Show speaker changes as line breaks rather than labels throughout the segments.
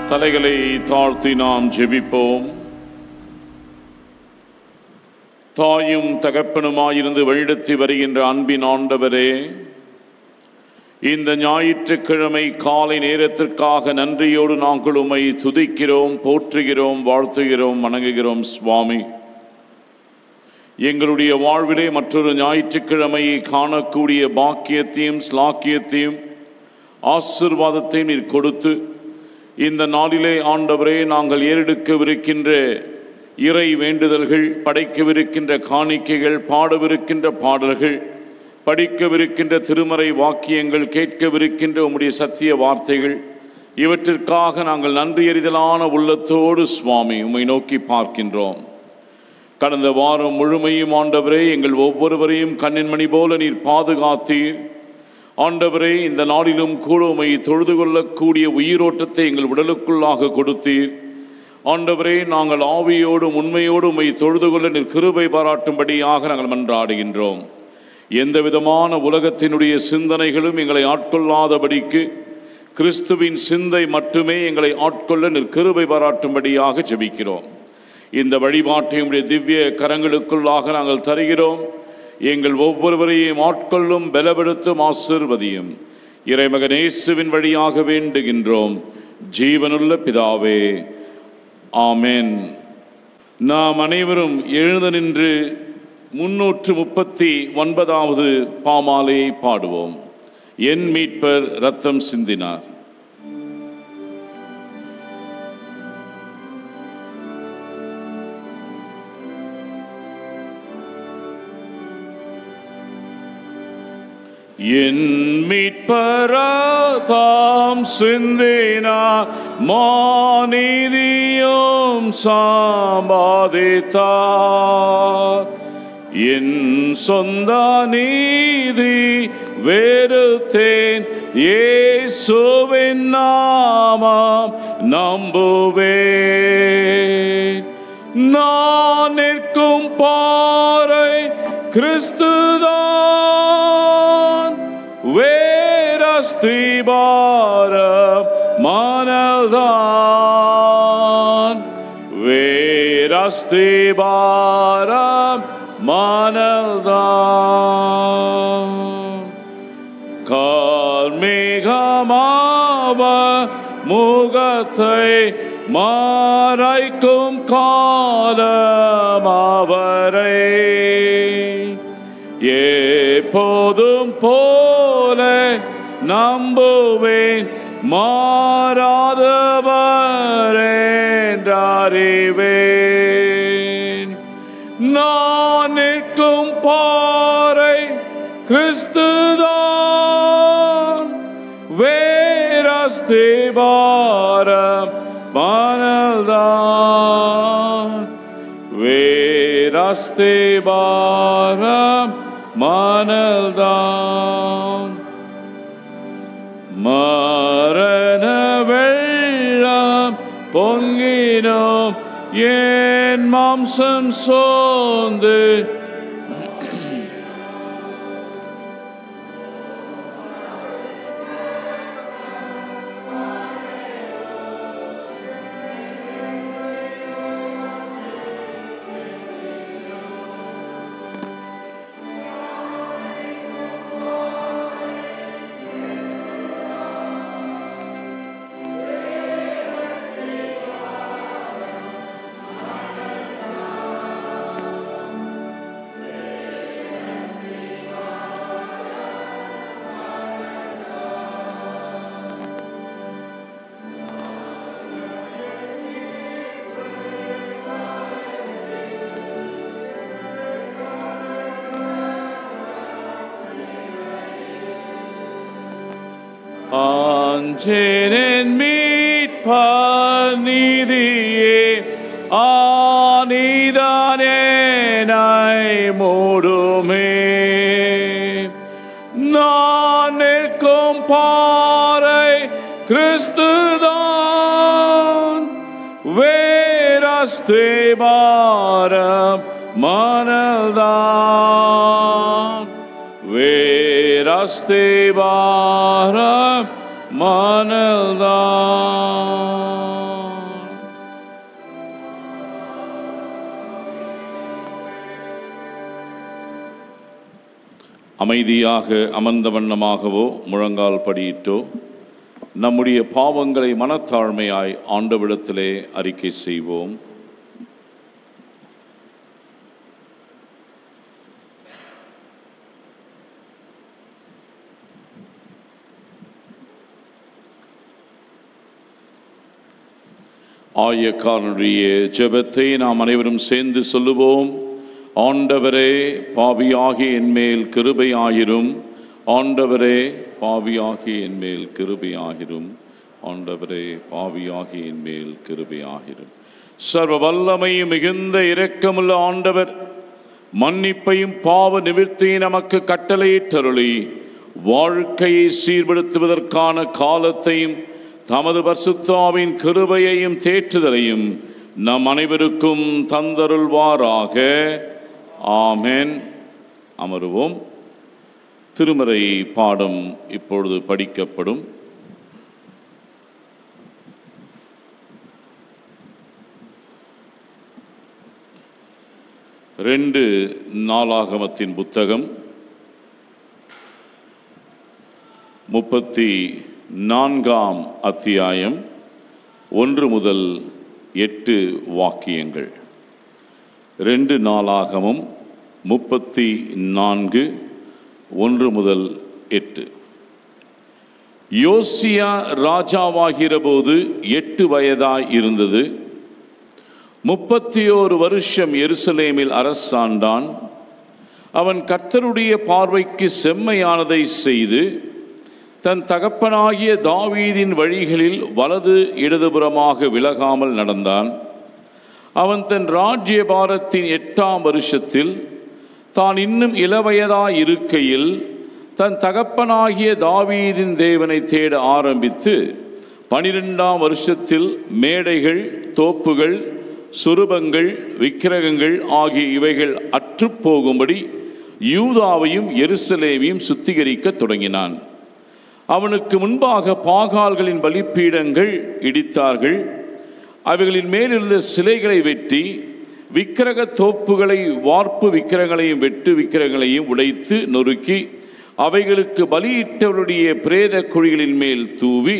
தலைகளை தாழ்த்தி நாம் ஜெபிப்போம் தாயும் தகப்பனுமாயிருந்து வழிநடத்தி வருகின்ற அன்பின் ஆண்டவரே இந்த ஞாயிற்றுக்கிழமை காலை நேரத்திற்காக நன்றியோடு நாங்கள் உம்மை துதிக்கிறோம் போற்றுகிறோம் வாழ்த்துகிறோம் வணங்குகிறோம் சுவாமி எங்களுடைய வாழ்விலே மற்றொரு ஞாயிற்றுக்கிழமையை காணக்கூடிய பாக்கியத்தையும் ஸ்லாக்கியத்தையும் ஆசிர்வாதத்தையும் நீர் கொடுத்து இந்த நாளிலே ஆண்டவரே நாங்கள் ஏறெடுக்கவிருக்கின்ற இறை வேண்டுதல்கள் படைக்கவிருக்கின்ற காணிக்கைகள் பாடவிருக்கின்ற பாடல்கள் படிக்கவிருக்கின்ற திருமறை வாக்கியங்கள் கேட்கவிருக்கின்ற உம்முடைய சத்திய வார்த்தைகள் இவற்றிற்காக நாங்கள் நன்றியறிதலான உள்ளத்தோடு சுவாமி உம்மை நோக்கி பார்க்கின்றோம் கடந்த வாரம் முழுமையும் ஆண்டவரே எங்கள் ஒவ்வொருவரையும் கண்ணின் மணி போல நீர் பாதுகாத்தீர் ஆண்டவரே இந்த நாளிலும் கூட உம்மை தொழுது கொள்ளக்கூடிய உயிரோட்டத்தை எங்கள் உடலுக்குள்ளாக கொடுத்தீர் ஆண்டவரே நாங்கள் ஆவியோடும் உண்மையோடும் உம்மை தொழுது கொள்ள நீர் கிருபை பாராட்டும்படியாக நாங்கள் மன்றாடுகின்றோம் எந்த விதமான உலகத்தினுடைய சிந்தனைகளும் எங்களை ஆட்கொள்ளாதபடிக்கு கிறிஸ்துவின் சிந்தை மட்டுமே எங்களை ஆட்கொள்ள நீர் கிருபை பாராட்டும்படியாக ஜெபிக்கிறோம் இந்த வழிபாட்டை உம்முடைய திவ்ய கரங்களுக்குள்ளாக நாங்கள் தருகிறோம் எங்கள் ஒவ்வொருவரையும் ஆட்கொள்ளும் பலப்படுத்தும் ஆசிர்வதியும் இறைமகன் இயேசுவின் வழியாக வேண்டுகின்றோம் ஜீவனுள்ள பிதாவே ஆமென் நாம் அனைவரும் எழுந்து நின்று முன்னூற்று முப்பத்தி ஒன்பதாவது பாமாலையை பாடுவோம் என் மீட்பர் ரத்தம் சிந்தினார் என் மீட்பராதாம் சிந்தினா மாநிதியும் சாம்பாதித்தார் என் சொந்த நீதி வெறுத்தேன் இயேசுவின் நாமம் நம்புவேன் நான் நிற்கும் பாறை கிறிஸ்துதான் வேரஸ்திபாரம் மனதான் வேரஸ்திபாரம் மனதான் கார்மேகமாவ முகத்தை மாறைக்கும் காலம் அவரை எப்போதும் போல நம்புவேன் மாறாதவர் என்றறிவேன் நான் நிற்கும் பாறை கிறிஸ்துதான் வேரஸ்திபாரம் மனல்தான் வேரஸ்திபாரம் மனல்தான் மரண வெள்ளம் பொங்கினோம் என் மாம்சம் சோர்ந்து ஆஞ்சேனன் மீட்பார் நீதியே ஆனிதானே நாய் மூடுமே நான் நிற்கும் பாறை கிறிஸ்துதான் வேரஸ்தேபாரம் மனதான் வேரஸ்தேபாரம் மனதான் அமைதியாக அமர்ந்த வண்ணமாகவோ முழங்கால் படியிட்டோ நம்முடைய பாவங்களை மனத்தாழ்மையாய் ஆண்டவிடத்திலே அறிக்கை செய்வோம் ஆயக்காரனுடைய ஜெபத்தை நாம் அனைவரும் சேர்ந்து சொல்லுவோம் ஆண்டவரே பாவியாகி என்மேல் கிருபையாயிரும் ஆண்டவரே பாவியாகி என்மேல் கிருபையாகிரும் ஆண்டவரே பாவியாகி என்மேல் கிருபையாகிரும் சர்வ வல்லமையும் மிகுந்த இரக்கமுள்ள ஆண்டவர் மன்னிப்பையும் பாவ நிவிர்த்தியை நமக்கு கட்டளையிட்டருளி வாழ்க்கையை சீர்படுத்துவதற்கான காலத்தையும் தமது பரிசுத்தாவின் கிருபையையும் தேற்றுதலையும் நம் அனைவருக்கும் தந்தருள்வாராக ஆமென் அமருவோம் திருமறை பாடம் இப்பொழுது படிக்கப்படும் ரெண்டு நாளாகமத்தின் புத்தகம் முப்பத்தி நான்காம் அத்தியாயம் ஒன்று முதல் எட்டு வாக்கியங்கள் ரெண்டு நாளாகமும் முப்பத்தி நான்கு ஒன்று முதல் எட்டு யோசியா ராஜாவாகிற போது எட்டு வயதாய் இருந்தது முப்பத்தி ஓரு வருஷம் எருசலேமில் அரசாண்டான் அவன் கர்த்தருடைய பார்வைக்கு செம்மையானதை செய்து தன் தகப்பனாகிய தாவீதின் வழிகளில் வலது இடதுபுறமாக விலகாமல் நடந்தான் அவன் தன் ராஜ்யபாரத்தின் எட்டாம் வருஷத்தில் தான் இன்னும் இளவயதாய் இருக்கையில் தன் தகப்பனாகிய தாவீதின் தேவனை தேட ஆரம்பித்து பனிரெண்டாம் வருஷத்தில் மேடைகள் தோப்புகள் சுரூபங்கள் விக்கிரகங்கள் ஆகிய இவைகள் அற்றுப்போகும்படி யூதாவையும் எருசலேமையும் சுத்திகரிக்கத் தொடங்கினான் அவனுக்கு முன்பாக பாகால்களின் பலிப்பீடங்கள் இடித்தார்கள் அவைகளின் மேலிருந்த சிலைகளை வெட்டி விக்கிரக தோப்புகளை வார்ப்பு விக்கிரகங்களையும் வெட்டு விக்கிரகங்களையும் உடைத்து நொறுக்கி அவைகளுக்கு பலியிட்டவருடைய பிரேத குழிகளின் மேல் தூவி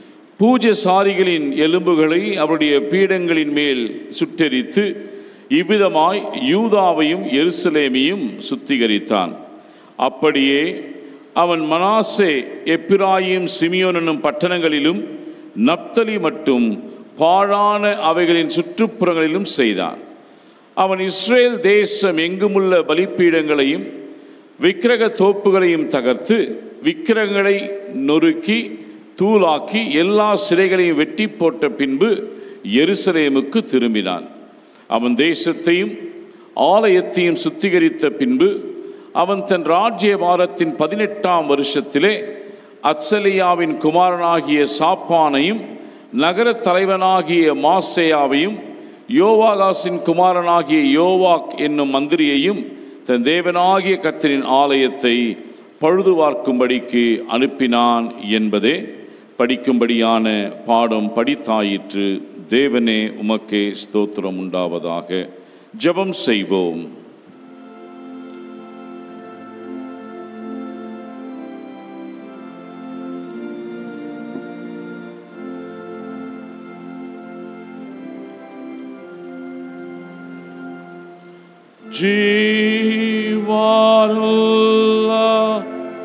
பூஜசாரிகளின் எலும்புகளை அவருடைய பீடங்களின் மேல் சுட்டெரித்து இவ்விதமாய் யூதாவையும் எருசலேமையும் சுத்திகரித்தான் அப்படியே அவன் மனாசே எப்பிராயிம் சிமியோன் என்னும் பட்டணங்களிலும் நப்தலி மட்டும் பாழான அவைகளின் சுற்றுப்புறங்களிலும் செய்தான் அவன் இஸ்ரேல் தேசம் எங்குமுள்ள பலிப்பீடங்களையும் விக்கிரக தோப்புகளையும் தகர்த்து விக்கிரகங்களை நொறுக்கி தூளாக்கி எல்லா சிலைகளையும் வெட்டி போட்ட பின்பு எருசலேமுக்கு திரும்பினான் அவன் தேசத்தையும் ஆலயத்தையும் சுத்திகரித்த பின்பு அவன் தன் ராஜ்யபாரத்தின் பதினெட்டாம் வருஷத்திலே அத்சலியாவின் குமாரனாகிய சாப்பானையும் நகர தலைவனாகிய மாசேயாவையும் யோவாகாசின் குமாரனாகிய யோவாக் என்னும் மந்திரியையும் தன் தேவனாகிய கர்த்தரின் ஆலயத்தை பழுதுபார்க்கும்படிக்கு அனுப்பினான் என்பதே படிக்கும்படியான பாடம் படித்தாயிற்று தேவனே உமக்கே ஸ்தோத்திரம் உண்டாவதாக ஜெபம் செய்வோம் ஜீவானுள்ள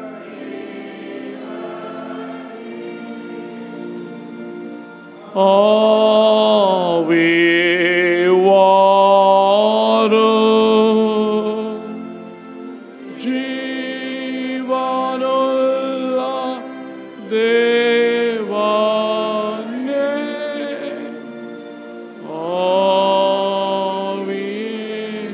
ஆவிவாரும் ஜீவானுள்ள தேவனே ஆவியே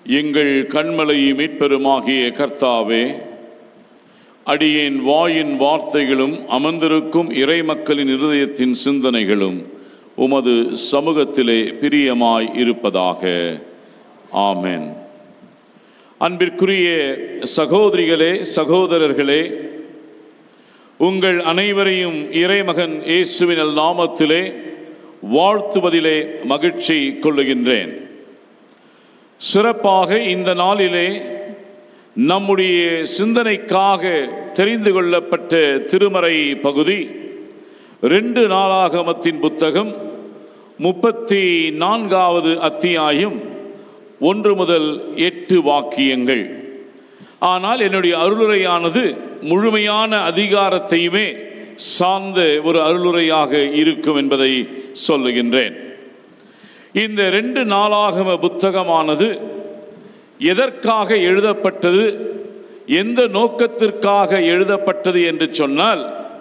எங்கள் கண்மலை மீட்பெருமாகிய கர்த்தாவே அடியேன் வாயின் வார்த்தைகளும் அமர்ந்திருக்கும் இறைமக்களின் இருதயத்தின் சிந்தனைகளும் உமது சமூகத்திலே பிரியமாய் இருப்பதாக ஆமென் அன்பிற்குரிய சகோதரிகளே சகோதரர்களே உங்கள் அனைவரையும் இறைமகன் இயேசுவின் நாமத்திலே வாழ்த்துவதிலே மகிழ்ச்சி கொள்ளுகின்றேன் சிறப்பாக இந்த நாளிலே நம்முடைய சிந்தனைக்காக தெரிந்து கொள்ளப்பட்ட திருமறை பகுதி ரெண்டு நாளாகமத்தின் புத்தகம் முப்பத்தி நான்காவது அத்தியாயம் ஒன்று முதல் எட்டு வாக்கியங்கள் ஆனால் என்னுடைய அருளுரையானது முழுமையான அதிகாரத்தையுமே சார்ந்த ஒரு அருளுரையாக இருக்கும் என்பதை சொல்லுகின்றேன் இந்த ரெண்டு நாளாகம புத்தகமானது எதற்காக எழுதப்பட்டது எந்த நோக்கத்திற்காக எழுதப்பட்டது என்று சொன்னால்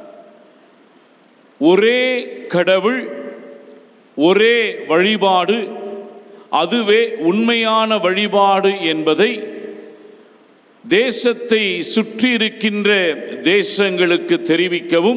ஒரே கடவுள் ஒரே வழிபாடு அதுவே உண்மையான வழிபாடு என்பதை தேசத்தை சுற்றி இருக்கின்ற தேசங்களுக்கு தெரிவிக்கவும்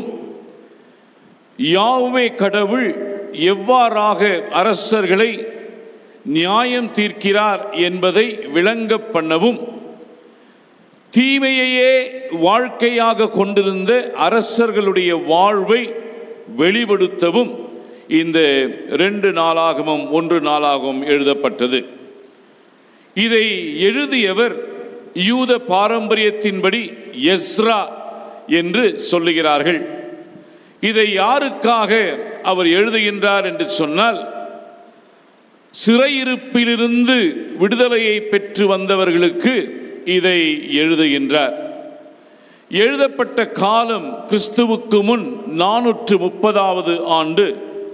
யாவே கடவுள் எவ்வாறாக அரசர்களை நியாயம் தீர்க்கிறார் என்பதை விளங்க பண்ணவும் தீமையையே வாழ்க்கையாக கொண்டிருந்த அரசர்களுடைய வாழ்வை வெளிப்படுத்தவும் இந்த ரெண்டு நாளாகவும் ஒன்று நாளாகவும் எழுதப்பட்டது இதை எழுதியவர் யூத பாரம்பரியத்தின்படி எஸ்ரா என்று சொல்லுகிறார்கள் இதை யாருக்காக அவர் எழுதுகின்றார் என்று சொன்னால் சிறையிருப்பிலிருந்து விடுதலையை பெற்று வந்தவர்களுக்கு இதை எழுதுகின்றார் எழுதப்பட்ட காலம் கிறிஸ்துவுக்கு முன் நானூற்று முப்பதாவது ஆண்டு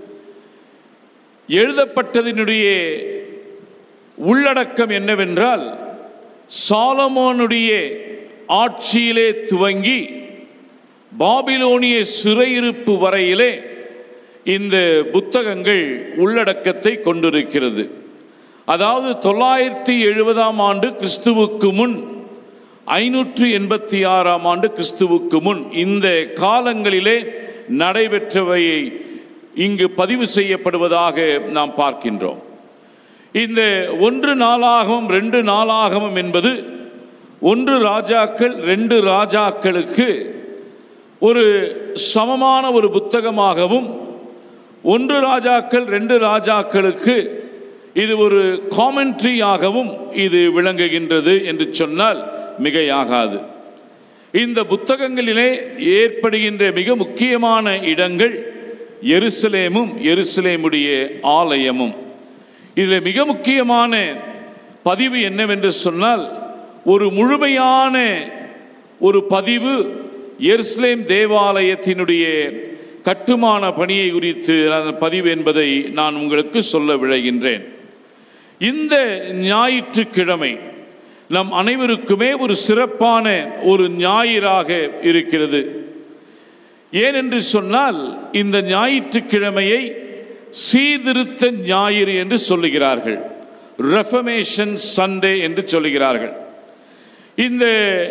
எழுதப்பட்டதினுடைய உள்ளடக்கம் என்னவென்றால் சாலமோனுடைய ஆட்சியிலே துவங்கி பாபிலோனிய சிறையிருப்பு வரையிலே இந்த புத்தகங்கள் உள்ளடக்கத்தை கொண்டிருக்கிறது அதாவது தொள்ளாயிரத்தி எழுபதாம் ஆண்டு கிறிஸ்துவுக்கு முன் ஐநூற்று எண்பத்தி ஆறாம் ஆண்டு கிறிஸ்துவுக்கு முன் இந்த காலங்களிலே நடைபெற்றவையை இங்கு பதிவு செய்யப்படுவதாக நாம் பார்க்கின்றோம் இந்த ஒன்று நாளாகவும் ரெண்டு நாளாகவும் என்பது ஒன்று ராஜாக்கள் ரெண்டு ராஜாக்களுக்கு ஒரு சமமான ஒரு புத்தகமாகவும் ஒன்று ராஜாக்கள் ரெண்டு ராஜாக்களுக்கு இது ஒரு காமெண்ட்ரியாகவும் இது விளங்குகின்றது என்று சொன்னால் மிகையாகாது இந்த புத்தகங்களிலே ஏற்படுகின்ற மிக முக்கியமான இடங்கள் எருசலேமும் எருசலேமுடைய ஆலயமும் இதில் மிக முக்கியமான பதிவு என்னவென்று சொன்னால் ஒரு முழுமையான ஒரு பதிவு எருசலேம் தேவாலயத்தினுடைய கட்டுமான பணியை குறித்து அந்த பதிவு என்பதை நான் உங்களுக்கு சொல்ல விழைகின்றேன் இந்த ஞாயிற்றுக்கிழமை நம் அனைவருக்குமே ஒரு சிறப்பான ஒரு ஞாயிறாக இருக்கிறது ஏனென்று சொன்னால் இந்த ஞாயிற்றுக்கிழமையை சீர்திருத்த ஞாயிறு என்று சொல்லுகிறார்கள் ரெஃபமேஷன் சண்டே என்று சொல்லுகிறார்கள் இந்த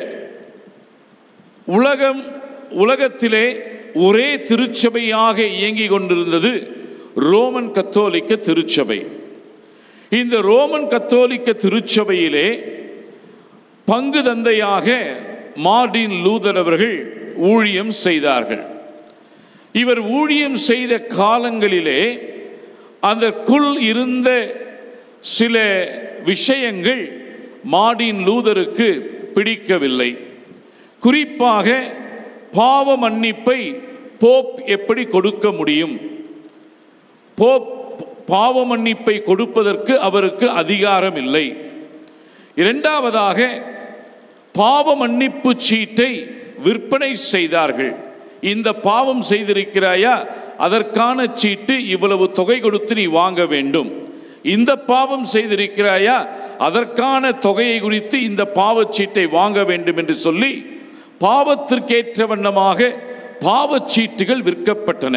உலகம் உலகத்திலே ஒரே திருச்சபையாக இயங்கிக் கொண்டிருந்தது ரோமன் கத்தோலிக்க திருச்சபை இந்த ரோமன் கத்தோலிக்க திருச்சபையிலே பங்கு தந்தையாக மார்டின் லூதர் அவர்கள் ஊழியம் செய்தார்கள் இவர் ஊழியம் செய்த காலங்களிலே அதற்குள் இருந்த சில விஷயங்கள் மார்டின் லூதருக்கு பிடிக்கவில்லை குறிப்பாக பாவ மன்னிப்பை போப் எப்படி கொடுக்க முடியும் போப் பாவ மன்னிப்பை கொடுப்பதற்கு அவருக்கு அதிகாரம் இல்லை இரண்டாவதாக பாவ மன்னிப்பு சீட்டை விற்பனை செய்தார்கள் இந்த பாவம் செய்திருக்கிறாயா அதற்கான சீட்டு இவ்வளவு தொகை கொடுத்து நீ வாங்க வேண்டும் இந்த பாவம் செய்திருக்கிறாயா அதற்கான தொகையை குறித்து இந்த பாவச்சீட்டை வாங்க வேண்டும் என்று சொல்லி பாவத்திற்கேற்ற வண்ணமாக பாவச்சீட்டுகள் விற்கப்பட்டன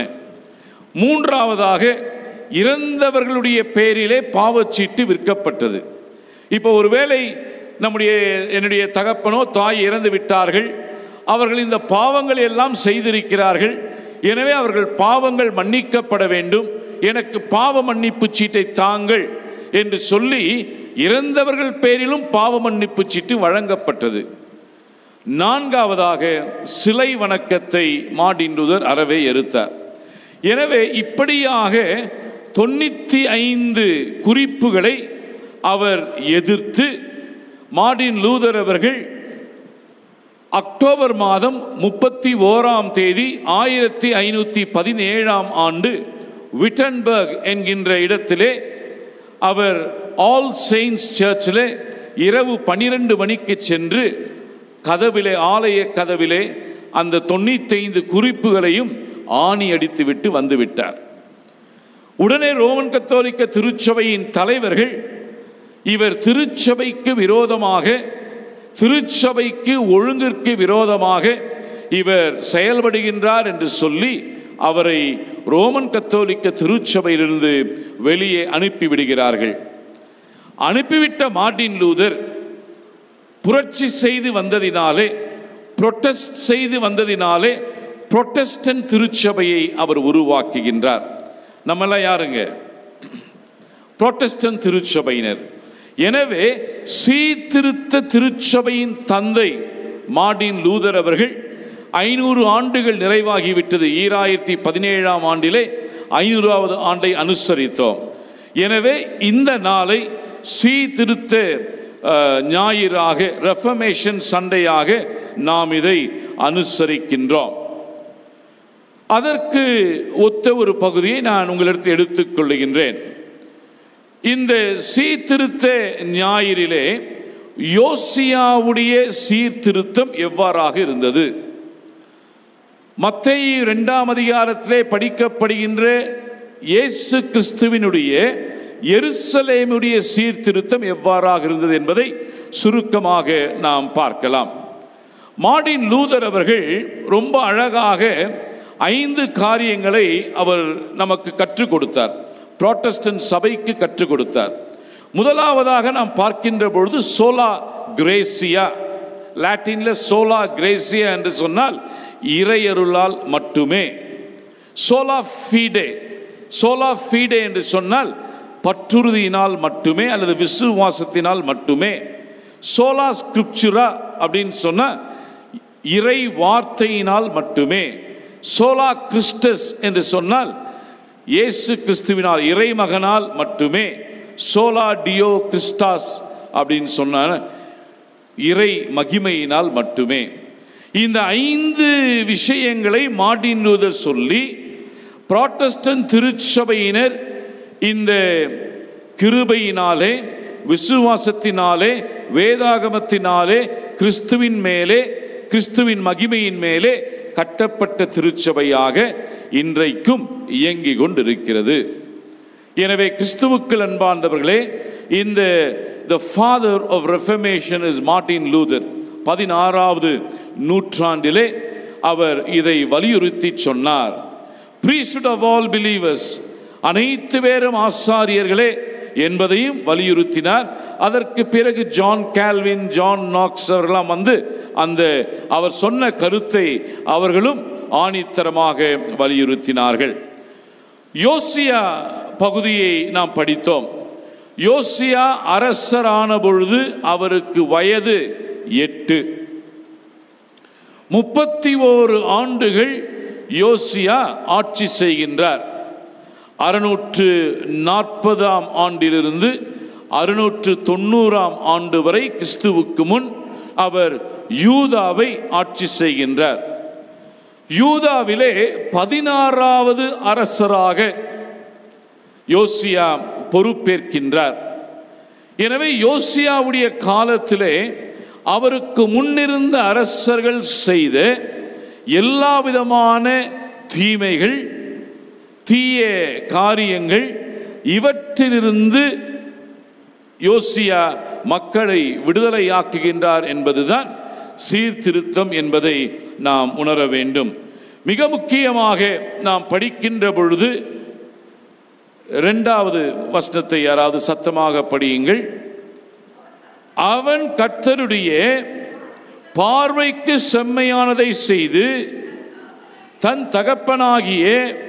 மூன்றாவதாக இறந்தவர்களுடைய பெயரிலே பாவச்சீட்டு விற்கப்பட்டது இப்போ ஒருவேளை நம்முடைய என்னுடைய தகப்பனோ தாய் இறந்து விட்டார்கள் அவர்கள் இந்த பாவங்கள் எல்லாம் செய்திருக்கிறார்கள் எனவே அவர்கள் பாவங்கள் மன்னிக்கப்பட வேண்டும் எனக்கு பாவ மன்னிப்பு சீட்டை தாங்கள் என்று சொல்லி இறந்தவர்கள் பேரிலும் பாவ மன்னிப்பு சீட்டு வழங்கப்பட்டது நான்காவதாக சிலை வணக்கத்தை மாடின்றுதர் அறவே எருத்தார் எனவே இப்படியாக தொண்ணூற்றி ஐந்து குறிப்புகளை அவர் எதிர்த்து மார்டின் லூதர் அவர்கள் அக்டோபர் மாதம் முப்பத்தி ஓராம் தேதி ஆயிரத்தி ஐநூற்றி பதினேழாம் ஆண்டு விட்டன்பர்க் என்கின்ற இடத்திலே அவர் ஆல் செயின்ஸ் சர்ச்சில் இரவு பனிரெண்டு மணிக்கு சென்று கதவிலே ஆலய கதவிலே அந்த தொண்ணூத்தைந்து குறிப்புகளையும் ஆணி அடித்துவிட்டு வந்துவிட்டார் உடனே ரோமன் கத்தோலிக்க திருச்சபையின் தலைவர்கள் இவர் திருச்சபைக்கு விரோதமாக திருச்சபைக்கு ஒழுங்கிற்கு விரோதமாக இவர் செயல்படுகின்றார் என்று சொல்லி அவரை ரோமன் கத்தோலிக்க திருச்சபையிலிருந்து வெளியே அனுப்பிவிடுகிறார்கள் அனுப்பிவிட்ட மார்ட்டின் லூதர் புரட்சி செய்து வந்ததினாலே புரொட்டஸ்ட் செய்து வந்ததினாலே புரொட்டஸ்டன் திருச்சபையை அவர் உருவாக்குகின்றார் நம்மெல்லாம் யாருங்க புரொட்டஸ்டன் திருச்சபையினர் எனவே சீர்திருத்த திருச்சபையின் தந்தை மார்டின் லூதர் அவர்கள் ஐநூறு ஆண்டுகள் நிறைவாகிவிட்டது ஈராயிரத்தி பதினேழாம் ஆண்டிலே ஐநூறாவது ஆண்டை அனுசரித்தோம் எனவே இந்த நாளை சீர்திருத்த அஹ், ஞாயிறாக ரெஃபமேஷன் சண்டையாக நாம் இதை அனுசரிக்கின்றோம் அதற்கு ஒத்த ஒரு பகுதியை நான் உங்களிடத்தில் எடுத்துக்கொள்ளுகின்றேன் இந்த சீர்திருத்த ஞாயிறிலே யோசியாவுடைய சீர்திருத்தம் எவ்வாறாக இருந்தது மத்தேயு இரண்டாம் அதிகாரத்திலே படிக்கப்படுகின்ற இயேசு கிறிஸ்துவினுடைய எருசலேமுடைய சீர்திருத்தம் எவ்வாறாக இருந்தது என்பதை சுருக்கமாக நாம் பார்க்கலாம் மார்டின் லூதர் அவர்கள் ரொம்ப அழகாக ஐந்து காரியங்களை அவர் நமக்கு கற்றுக் கொடுத்தார் புராட்டஸ்டன்ட் சபைக்கு கற்றுக் கொடுத்தார் முதலாவதாக நாம் பார்க்கின்ற பொழுது சோலா கிரேசியா லாட்டின்ல சோலா கிரேசியா என்று சொன்னால் இறையருளால் மட்டுமே சோலா ஃபீடே சோலா ஃபீடே என்று சொன்னால் பற்றுறுதியினால் மட்டுமே அல்லது விசுவாசத்தினால் மட்டுமே சோலா ஸ்கிரிப்சுரா அப்படின்னு சொன்னால் இறை வார்த்தையினால் மட்டுமே சோலா கிறிஸ்டஸ் என்று சொன்னால் இயேசு கிறிஸ்துவினால் இறைமகனால் மட்டுமே சோலா டியோ கிறிஸ்டாஸ் அப்படின்னு சொன்ன இறை மகிமையினால் மட்டுமே இந்த ஐந்து விஷயங்களை மார்டின் லூதர் சொல்லி புராட்டஸ்டன்ட் திருச்சபையினர் இந்த கிருபையினாலே விசுவாசத்தினாலே வேதாகமத்தினாலே கிறிஸ்துவின் மேலே கிறிஸ்துவின் மகிமையின் மேலே கட்டப்பட்ட திருச்சபையாக இன்றைக்கும் இயங்கிக் கொண்டிருக்கிறது எனவே கிறிஸ்துவுக்குள் அன்பார்ந்தவர்களே இந்த the father of reformation is Martin Luther பதினாறாவது நூற்றாண்டிலே அவர் இதை வலியுறுத்தி சொன்னார் priesthood of all believers அனைத்து பேரும் ஆசாரியர்களே என்பதையும் வலியுறுத்தினார் அதற்கு பிறகு ஜான் கால்வின் ஜான் நாக்ஸ் அவர்களாம் வந்து அந்த அவர் சொன்ன கருத்தை அவர்களும் ஆணித்தரமாக வலியுறுத்தினார்கள் யோசியா பகுதியை நாம் படித்தோம் யோசியா அரசரான பொழுது அவருக்கு வயது எட்டு முப்பத்தி ஓரு ஆண்டுகள் யோசியா ஆட்சி செய்கின்றார் அறுநூற்று நாற்பதாம் ஆண்டிலிருந்து அறுநூற்று தொண்ணூறாம் ஆண்டு வரை கிறிஸ்துவுக்கு முன் அவர் யூதாவை ஆட்சி செய்கின்றார் யூதாவிலே பதினாறாவது அரசராக யோசியா பொறுப்பேற்கின்றார் எனவே யோசியாவுடைய காலத்திலே அவருக்கு முன்னிருந்த அரசர்கள் செய்த எல்லா விதமான தீமைகள் தீய காரியங்கள் இவற்றிலிருந்து யோசியா மக்களை விடுதலையாக்குகின்றார் என்பதுதான் சீர்திருத்தம் என்பதை நாம் உணர வேண்டும் மிக முக்கியமாக நாம் படிக்கின்ற பொழுது இரண்டாவது வசனத்தை யாராவது சத்தமாக படியுங்கள் அவன் கர்த்தருடைய பார்வைக்கு செம்மையானதை செய்து தன் தகப்பனாகிய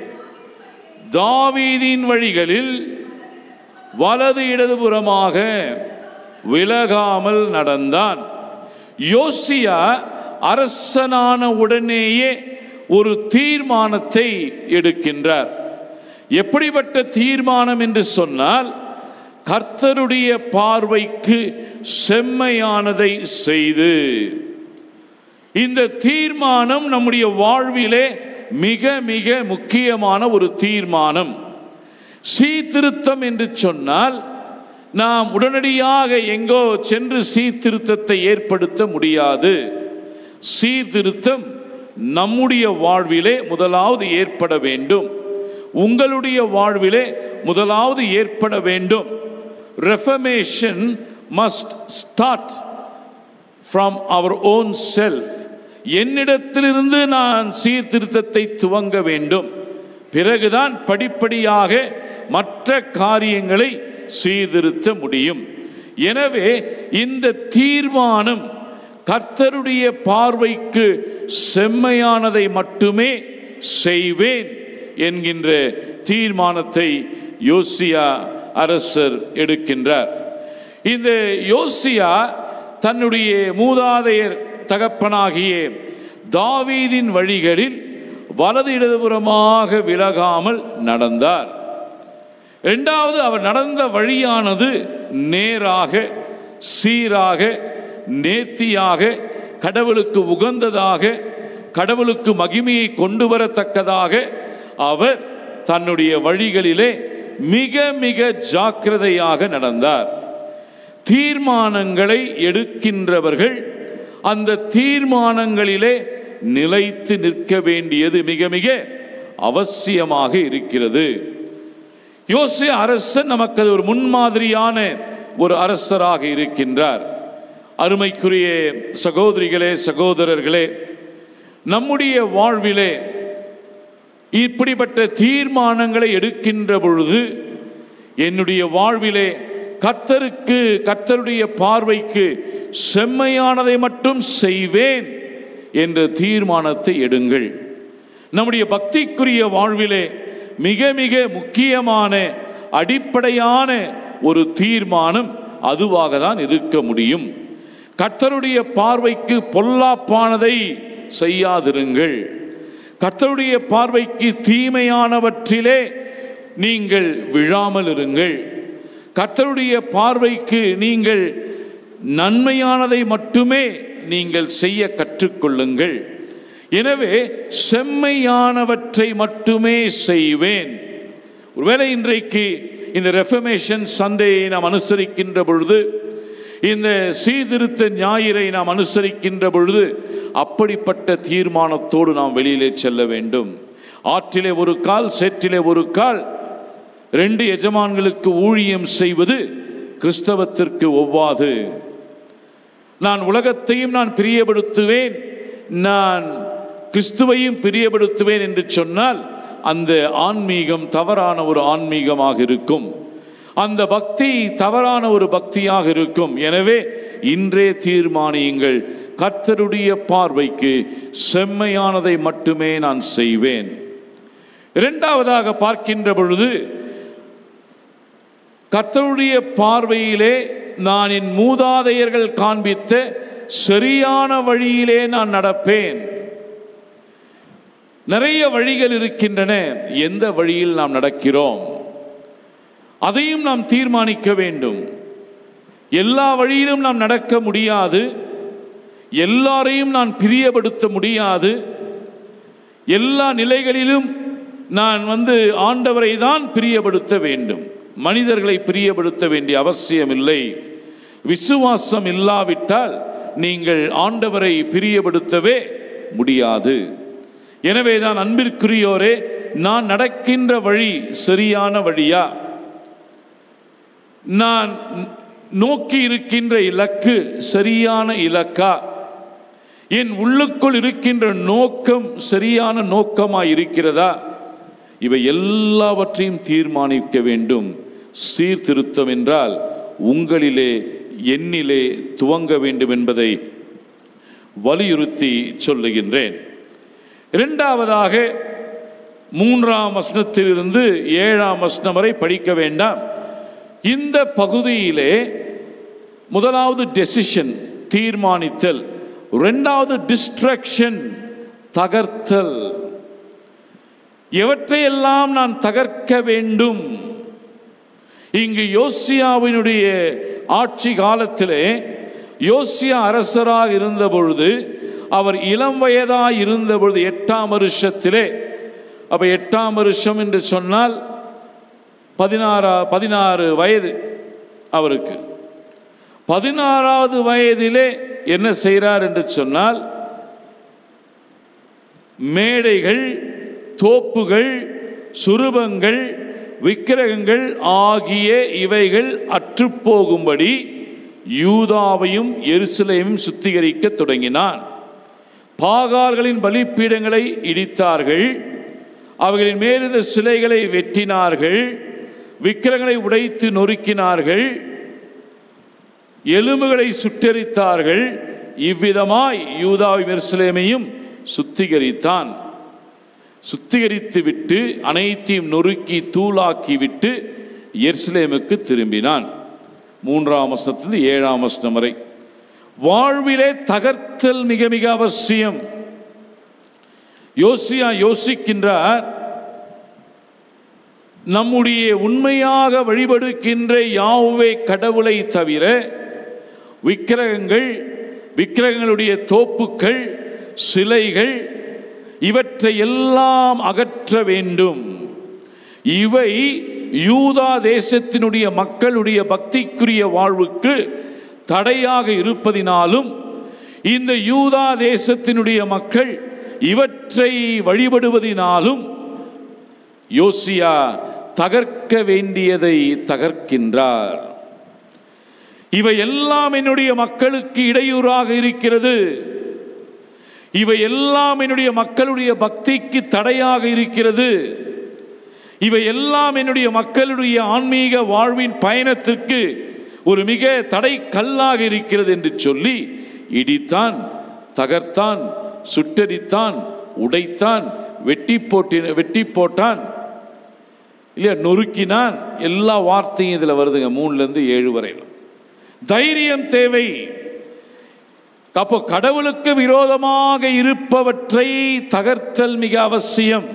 தாவீதின் வழிகளில் வலது இடதுபுறமாக விலகாமல் நடந்தான் யோசியா அரசனான உடனேயே ஒரு தீர்மானத்தை எடுக்கின்றார் எப்படிப்பட்ட தீர்மானம் என்று சொன்னால் கர்த்தருடைய பார்வைக்கு செம்மையானதை செய்து இந்த தீர்மானம் நம்முடைய வாழ்விலே மிக மிக முக்கியமான ஒரு தீர்மானம் சீர்திருத்தம் என்று சொன்னால் நாம் உடனடியாக எங்கோ சென்று சீர்திருத்தத்தை ஏற்படுத்த முடியாது சீர்திருத்தம் நம்முடைய வாழ்விலே முதலாவது ஏற்பட வேண்டும் உங்களுடைய வாழ்விலே முதலாவது ஏற்பட வேண்டும் ரெஃபமேஷன் மஸ்ட் ஸ்டார்ட் ஃப்ரம் அவர் ஓன் செல்ஃப் என்னிடத்திலிருந்து நான் சீர்திருத்தத்தை துவங்க வேண்டும் பிறகுதான் படிப்படியாக மற்ற காரியங்களை சீர்திருத்த முடியும் எனவே இந்த தீர்மானம் கர்த்தருடைய பார்வைக்கு செம்மையானதை மட்டுமே செய்வேன் என்கின்ற தீர்மானத்தை யோசியா அரசர் எடுக்கின்றார் இந்த யோசியா தன்னுடைய மூதாதையர் தகப்பனாகிய தாவீதின் வழிகளில் வலது இடதுபுறமாக விலகாமல் நடந்தார் இரண்டாவது அவர் நடந்த வழியானது நேராக சீராக நேர்த்தியாக கடவுளுக்கு உகந்ததாக கடவுளுக்கு மகிமையை கொண்டு வரத்தக்கதாக அவர் தன்னுடைய வழிகளிலே மிக மிக ஜாக்கிரதையாக நடந்தார் தீர்மானங்களை எடுக்கின்றவர்கள் அந்த தீர்மானங்களிலே நிலைத்து நிற்க வேண்டியது மிக மிக அவசியமாக இருக்கிறது யோசே அரசன் நமக்கு அது ஒரு முன்மாதிரியான ஒரு அரசராக இருக்கின்றார் அருமைக்குரிய சகோதரிகளே சகோதரர்களே நம்முடைய வாழ்விலே இப்படிப்பட்ட தீர்மானங்களை எடுக்கின்ற பொழுது என்னுடைய வாழ்விலே கர்த்தருக்கு கர்த்தருடைய பார்வைக்கு செம்மையானதை மட்டும் செய்வேன் என்ற தீர்மானத்தை எடுங்கள் நம்முடைய பக்திக்குரிய வாழ்விலே மிக மிக முக்கியமான அடிப்படையான ஒரு தீர்மானம் அதுவாக தான் இருக்க முடியும் கர்த்தருடைய பார்வைக்கு பொல்லாப்பானதை செய்யாதிருங்கள் கர்த்தருடைய பார்வைக்கு தீமையானவற்றிலே நீங்கள் விழாமல் இருங்கள் கர்த்தருடைய பார்வைக்கு நீங்கள் நன்மையானதை மட்டுமே நீங்கள் செய்ய கற்றுக்கொள்ளுங்கள் எனவே செம்மையானவற்றை மட்டுமே செய்வேன் ஒருவேளை இன்றைக்கு இந்த ரெஃபமேஷன் சண்டையை நாம் அனுசரிக்கின்ற பொழுது இந்த சீர்திருத்த ஞாயிறை நாம் அனுசரிக்கின்ற பொழுது அப்படிப்பட்ட தீர்மானத்தோடு நாம் வெளியிலே செல்ல வேண்டும் ஆற்றிலே ஒரு கால் சேற்றிலே ஒரு கால் ரெண்டு எஜமான்களுக்கு ஊழியம் செய்வது கிறிஸ்தவத்திற்கு ஒவ்வாது நான் உலகத்தையும் நான் பிரியப்படுத்துவேன் நான் கிறிஸ்துவையும் பிரியப்படுத்துவேன் என்று சொன்னால் அந்த ஆன்மீகம் தவறான ஒரு ஆன்மீகமாக இருக்கும் அந்த பக்தி தவறான ஒரு பக்தியாக இருக்கும் எனவே இன்றே தீர்மானியுங்கள் கர்த்தருடைய பார்வைக்கு செம்மையானதை மட்டுமே நான் செய்வேன் இரண்டாவதாக பார்க்கின்ற பொழுது கர்த்தருடைய பார்வையிலே நான் என் மூதாதையர்கள் காண்பித்த சரியான வழியிலே நான் நடப்பேன் நிறைய வழிகள் இருக்கின்றன எந்த வழியில் நாம் நடக்கிறோம் அதையும் நாம் தீர்மானிக்க வேண்டும் எல்லா வழியிலும் நாம் நடக்க முடியாது எல்லாரையும் நான் பிரியப்படுத்த முடியாது எல்லா நிலைகளிலும் நான் வந்து ஆண்டவரை தான் பிரியப்படுத்த வேண்டும் மனிதர்களை பிரியப்படுத்த வேண்டிய அவசியமில்லை விசுவாசம் இல்லாவிட்டால் நீங்கள் ஆண்டவரை பிரியப்படுத்தவே முடியாது எனவே தான் அன்பிற்குரியோரே நான் நடக்கின்ற வழி சரியான வழியா நான் நோக்கி இருக்கின்ற இலக்கு சரியான இலக்கா என் உள்ளுக்குள் இருக்கின்ற நோக்கம் சரியான நோக்கமாய் இருக்கிறதா இவை எல்லாவற்றையும் தீர்மானிக்க வேண்டும் சீர்திருத்தம் என்றால் உங்களிலே என்னிலே துவங்க வேண்டும் என்பதை வலியுறுத்தி சொல்லுகின்றேன் இரண்டாவதாக மூன்றாம் வசனத்திலிருந்து ஏழாம் வசனம் வரை படிக்க வேண்டாம் இந்த பகுதியிலே முதலாவது டெசிஷன் தீர்மானித்தல் இரண்டாவது டிஸ்ட்ரக்ஷன் தகர்த்தல் எவற்றையெல்லாம் நான் தகர்க்க வேண்டும் இங்கு யோசியாவினுடைய ஆட்சி காலத்திலே யோசியா அரசராக இருந்த பொழுது அவர் இளம் வயதாக இருந்த பொழுது எட்டாம் வருஷத்திலே அப்போ எட்டாம் வருஷம் என்று சொன்னால் பதினாறா பதினாறு வயது அவருக்கு பதினாறாவது வயதிலே என்ன செய்கிறார் என்று சொன்னால் மேடைகள் தோப்புகள் சுரூபங்கள் விக்கிரகங்கள் ஆகிய இவைகள் அற்றுப்போகும்படி யூதாவையும் எருசலேமும் சுத்திகரிக்க தொடங்கினான் பாகார்களின் பலிப்பீடங்களை இடித்தார்கள் அவைகளின் மேலிருந்த சிலைகளை வெட்டினார்கள் விக்கிரங்களை உடைத்து நொறுக்கினார்கள் எலும்புகளை சுட்டெரித்தார்கள் இவ்விதமாய் யூதாவை எருசலேமையும் சுத்திகரித்தான் சுத்திகரித்து விட்டு அனைத்தையும் நொறுக்கி தூளாக்கி விட்டு எருசலேமுக்கு திரும்பினான் மூன்றாம் வசனத்திலிருந்து ஏழாம் வசனம் வரை வாழ்விலே தகர்த்தல் மிக மிக அவசியம் யோசியா யோசிக்கின்றார் நம்முடைய உண்மையாக வழிபடுகின்ற யாவே கடவுளை தவிர விக்கிரகங்கள் விக்கிரகங்களுடைய தோப்புக்கள் சிலைகள் இவற்றை எல்லாம் அகற்ற வேண்டும் இவை யூதா தேசத்தினுடைய மக்களுடைய பக்திக்குரிய வாழ்வுக்கு தடையாக இருப்பதினாலும் இந்த யூதா தேசத்தினுடைய மக்கள் இவற்றை வழிபடுவதினாலும் யோசியா தகர்க்க வேண்டியதை தகர்க்கின்றார் இவை எல்லாம் என்னுடைய மக்களுக்கு இடையூறாக இருக்கிறது இவை எல்லாம் என்னுடைய மக்களுடைய பக்திக்கு தடையாக இருக்கிறது இவை எல்லாம் என்னுடைய மக்களுடைய ஆன்மீக வாழ்வின் பயணத்திற்கு ஒரு மிக தடை கல்லாக இருக்கிறது என்று சொல்லி இடித்தான் தகர்த்தான் சுட்டரித்தான் உடைத்தான் வெட்டி போட்டின வெட்டி போட்டான் இல்லையா நொறுக்கினான் எல்லா வார்த்தையும் இதில் வருதுங்க மூணுலேருந்து ஏழு வரையிலும் தைரியம் தேவை அப்போ கடவுளுக்கு விரோதமாக இருப்பவற்றை தகர்த்தல் மிக அவசியம்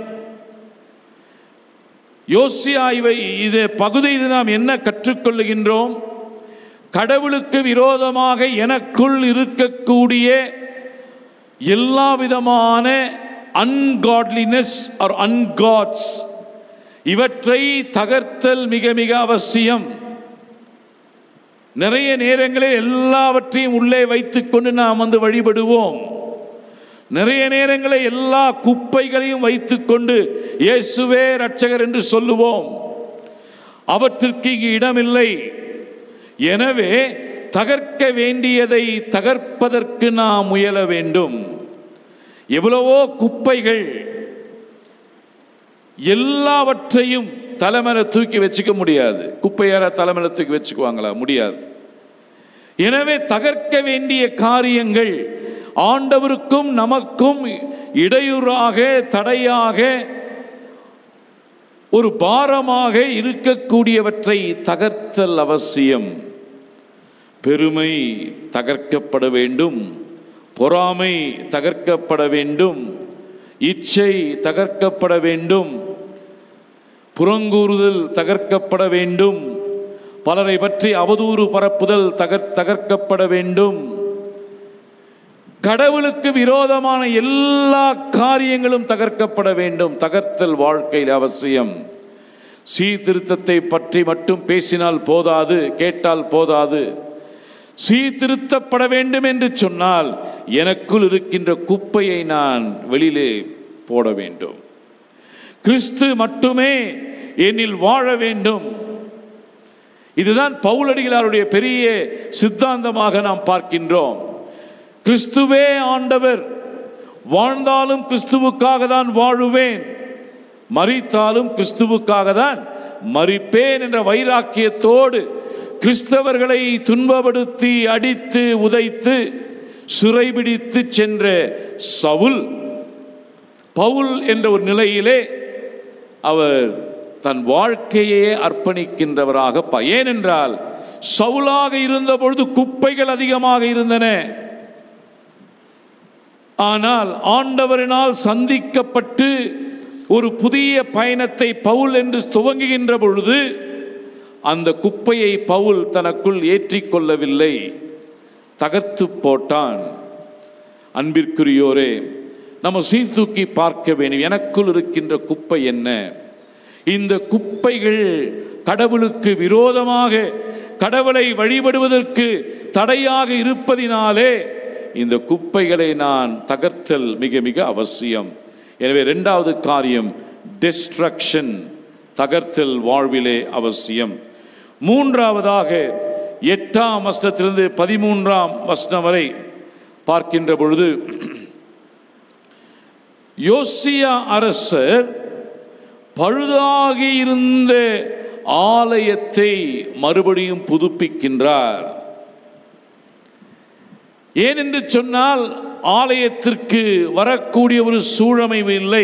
யோசியா இவை இது பகுதியில் நாம் என்ன கற்றுக்கொள்ளுகின்றோம் கடவுளுக்கு விரோதமாக எனக்குள் இருக்கக்கூடிய எல்லா விதமான அன்காட்லினஸ் ஆர் அன்காட்ஸ் இவற்றை தகர்த்தல் மிக மிக அவசியம் நிறைய நேரங்களில் எல்லாவற்றையும் உள்ளே வைத்துக்கொண்டு நாம் வந்து வழிபடுவோம் நிறைய நேரங்களில் எல்லா குப்பைகளையும் வைத்துக்கொண்டு இயேசுவே ரட்சகர் என்று சொல்லுவோம் அவற்றிற்கு இங்கு இடமில்லை எனவே தகர்க்க வேண்டியதை தகர்ப்பதற்கு நாம் முயல வேண்டும் எவ்வளவோ குப்பைகள் எல்லாவற்றையும் தலைமையில தூக்கி வச்சுக்க முடியாது குப்பையார தலைமையில தூக்கி வச்சுக்குவாங்களா முடியாது எனவே தகர்க்க வேண்டிய காரியங்கள் ஆண்டவருக்கும் நமக்கும் இடையூறாக தடையாக ஒரு பாரமாக இருக்கக்கூடியவற்றை தகர்த்தல் அவசியம் பெருமை தகர்க்கப்பட வேண்டும் பொறாமை தகர்க்கப்பட வேண்டும் இச்சை தகர்க்கப்பட வேண்டும் புறங்கூறுதல் தகர்க்கப்பட வேண்டும் பலரை பற்றி அவதூறு பரப்புதல் தகர் தகர்க்கப்பட வேண்டும் கடவுளுக்கு விரோதமான எல்லா காரியங்களும் தகர்க்கப்பட வேண்டும் தகர்த்தல் வாழ்க்கையில் அவசியம் சீர்திருத்தத்தை பற்றி மட்டும் பேசினால் போதாது கேட்டால் போதாது சீர்திருத்தப்பட வேண்டும் என்று சொன்னால் எனக்குள் இருக்கின்ற குப்பையை நான் வெளியிலே போட வேண்டும் கிறிஸ்து மட்டுமே என்னில் வாழ வேண்டும் இதுதான் பவுலடிகளாருடைய பெரிய சித்தாந்தமாக நாம் பார்க்கின்றோம் கிறிஸ்துவே ஆண்டவர் வாழ்ந்தாலும் கிறிஸ்துவுக்காக தான் வாழுவேன் மறித்தாலும் கிறிஸ்துவுக்காக தான் மறிப்பேன் என்ற வைராக்கியத்தோடு கிறிஸ்தவர்களை துன்பப்படுத்தி அடித்து உதைத்து சிறைபிடித்து சென்ற சவுல் பவுல் என்ற ஒரு நிலையிலே அவர் தன் வாழ்க்கையே அர்ப்பணிக்கின்றவராக ப- ஏனென்றால் சவுலாக இருந்த பொழுது குப்பைகள் அதிகமாக இருந்தன ஆனால் ஆண்டவரினால் சந்திக்கப்பட்டு ஒரு புதிய பயணத்தை பவுல் என்று துவங்குகின்ற பொழுது அந்த குப்பையை பவுல் தனக்குள் ஏற்றிக்கொள்ளவில்லை தகர்த்து போட்டான் அன்பிற்குரியோரே நம்ம சீர்தூக்கி பார்க்க வேண்டும் எனக்குள் இருக்கின்ற குப்பை என்ன இந்த குப்பைகள் கடவுளுக்கு விரோதமாக கடவுளை வழிபடுவதற்கு தடையாக இருப்பதினாலே இந்த குப்பைகளை நான் தகர்த்தல் மிக மிக அவசியம் எனவே இரண்டாவது காரியம் டிஸ்ட்ரக்ஷன் தகர்த்தல் வாழ்விலே அவசியம் மூன்றாவதாக எட்டாம் வசனத்திலிருந்து பதிமூன்றாம் வசனம் வரை பார்க்கின்ற பொழுது யோசியா அரசர் பழுதாகி இருந்த ஆலயத்தை மறுபடியும் புதுப்பிக்கின்றார் ஏனென்று சொன்னால் ஆலயத்திற்கு வரக்கூடிய ஒரு சூழமைவு இல்லை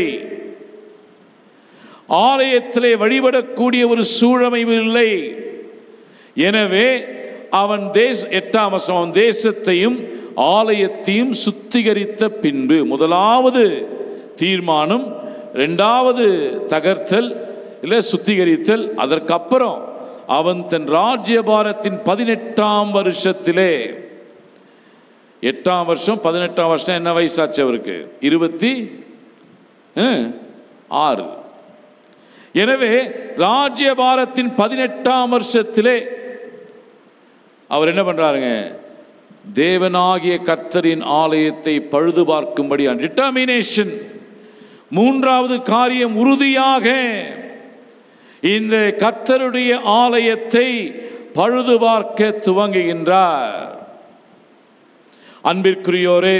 ஆலயத்திலே வழிபடக்கூடிய ஒரு சூழமைவு இல்லை எனவே அவன் தேச எட்டாம் வசனம் அவன் தேசத்தையும் ஆலயத்தையும் சுத்திகரித்த பின்பு முதலாவது தீர்மானம் இரண்டாவது தகர்த்தல் இல்லை சுத்திகரித்தல் அதற்கப்புறம் அவன் தன் ராஜ்யபாரத்தின் பதினெட்டாம் வருஷத்திலே எட்டாம் வருஷம் பதினெட்டாம் வருஷம் என்ன வயசாச்சு அவருக்கு இருபத்தி அஹ், ஆறு எனவே ராஜ்யபாரத்தின் பதினெட்டாம் வருஷத்திலே அவர் என்ன பண்றாருங்க தேவனாகிய கர்த்தரின் ஆலயத்தை பழுது பார்க்கும்படி டிட்டர்மினேஷன் மூன்றாவது காரியம் உறுதியாக இந்த கர்த்தருடைய ஆலயத்தை பழுது பார்க்க துவங்குகின்றார் அன்பிற்குரியோரே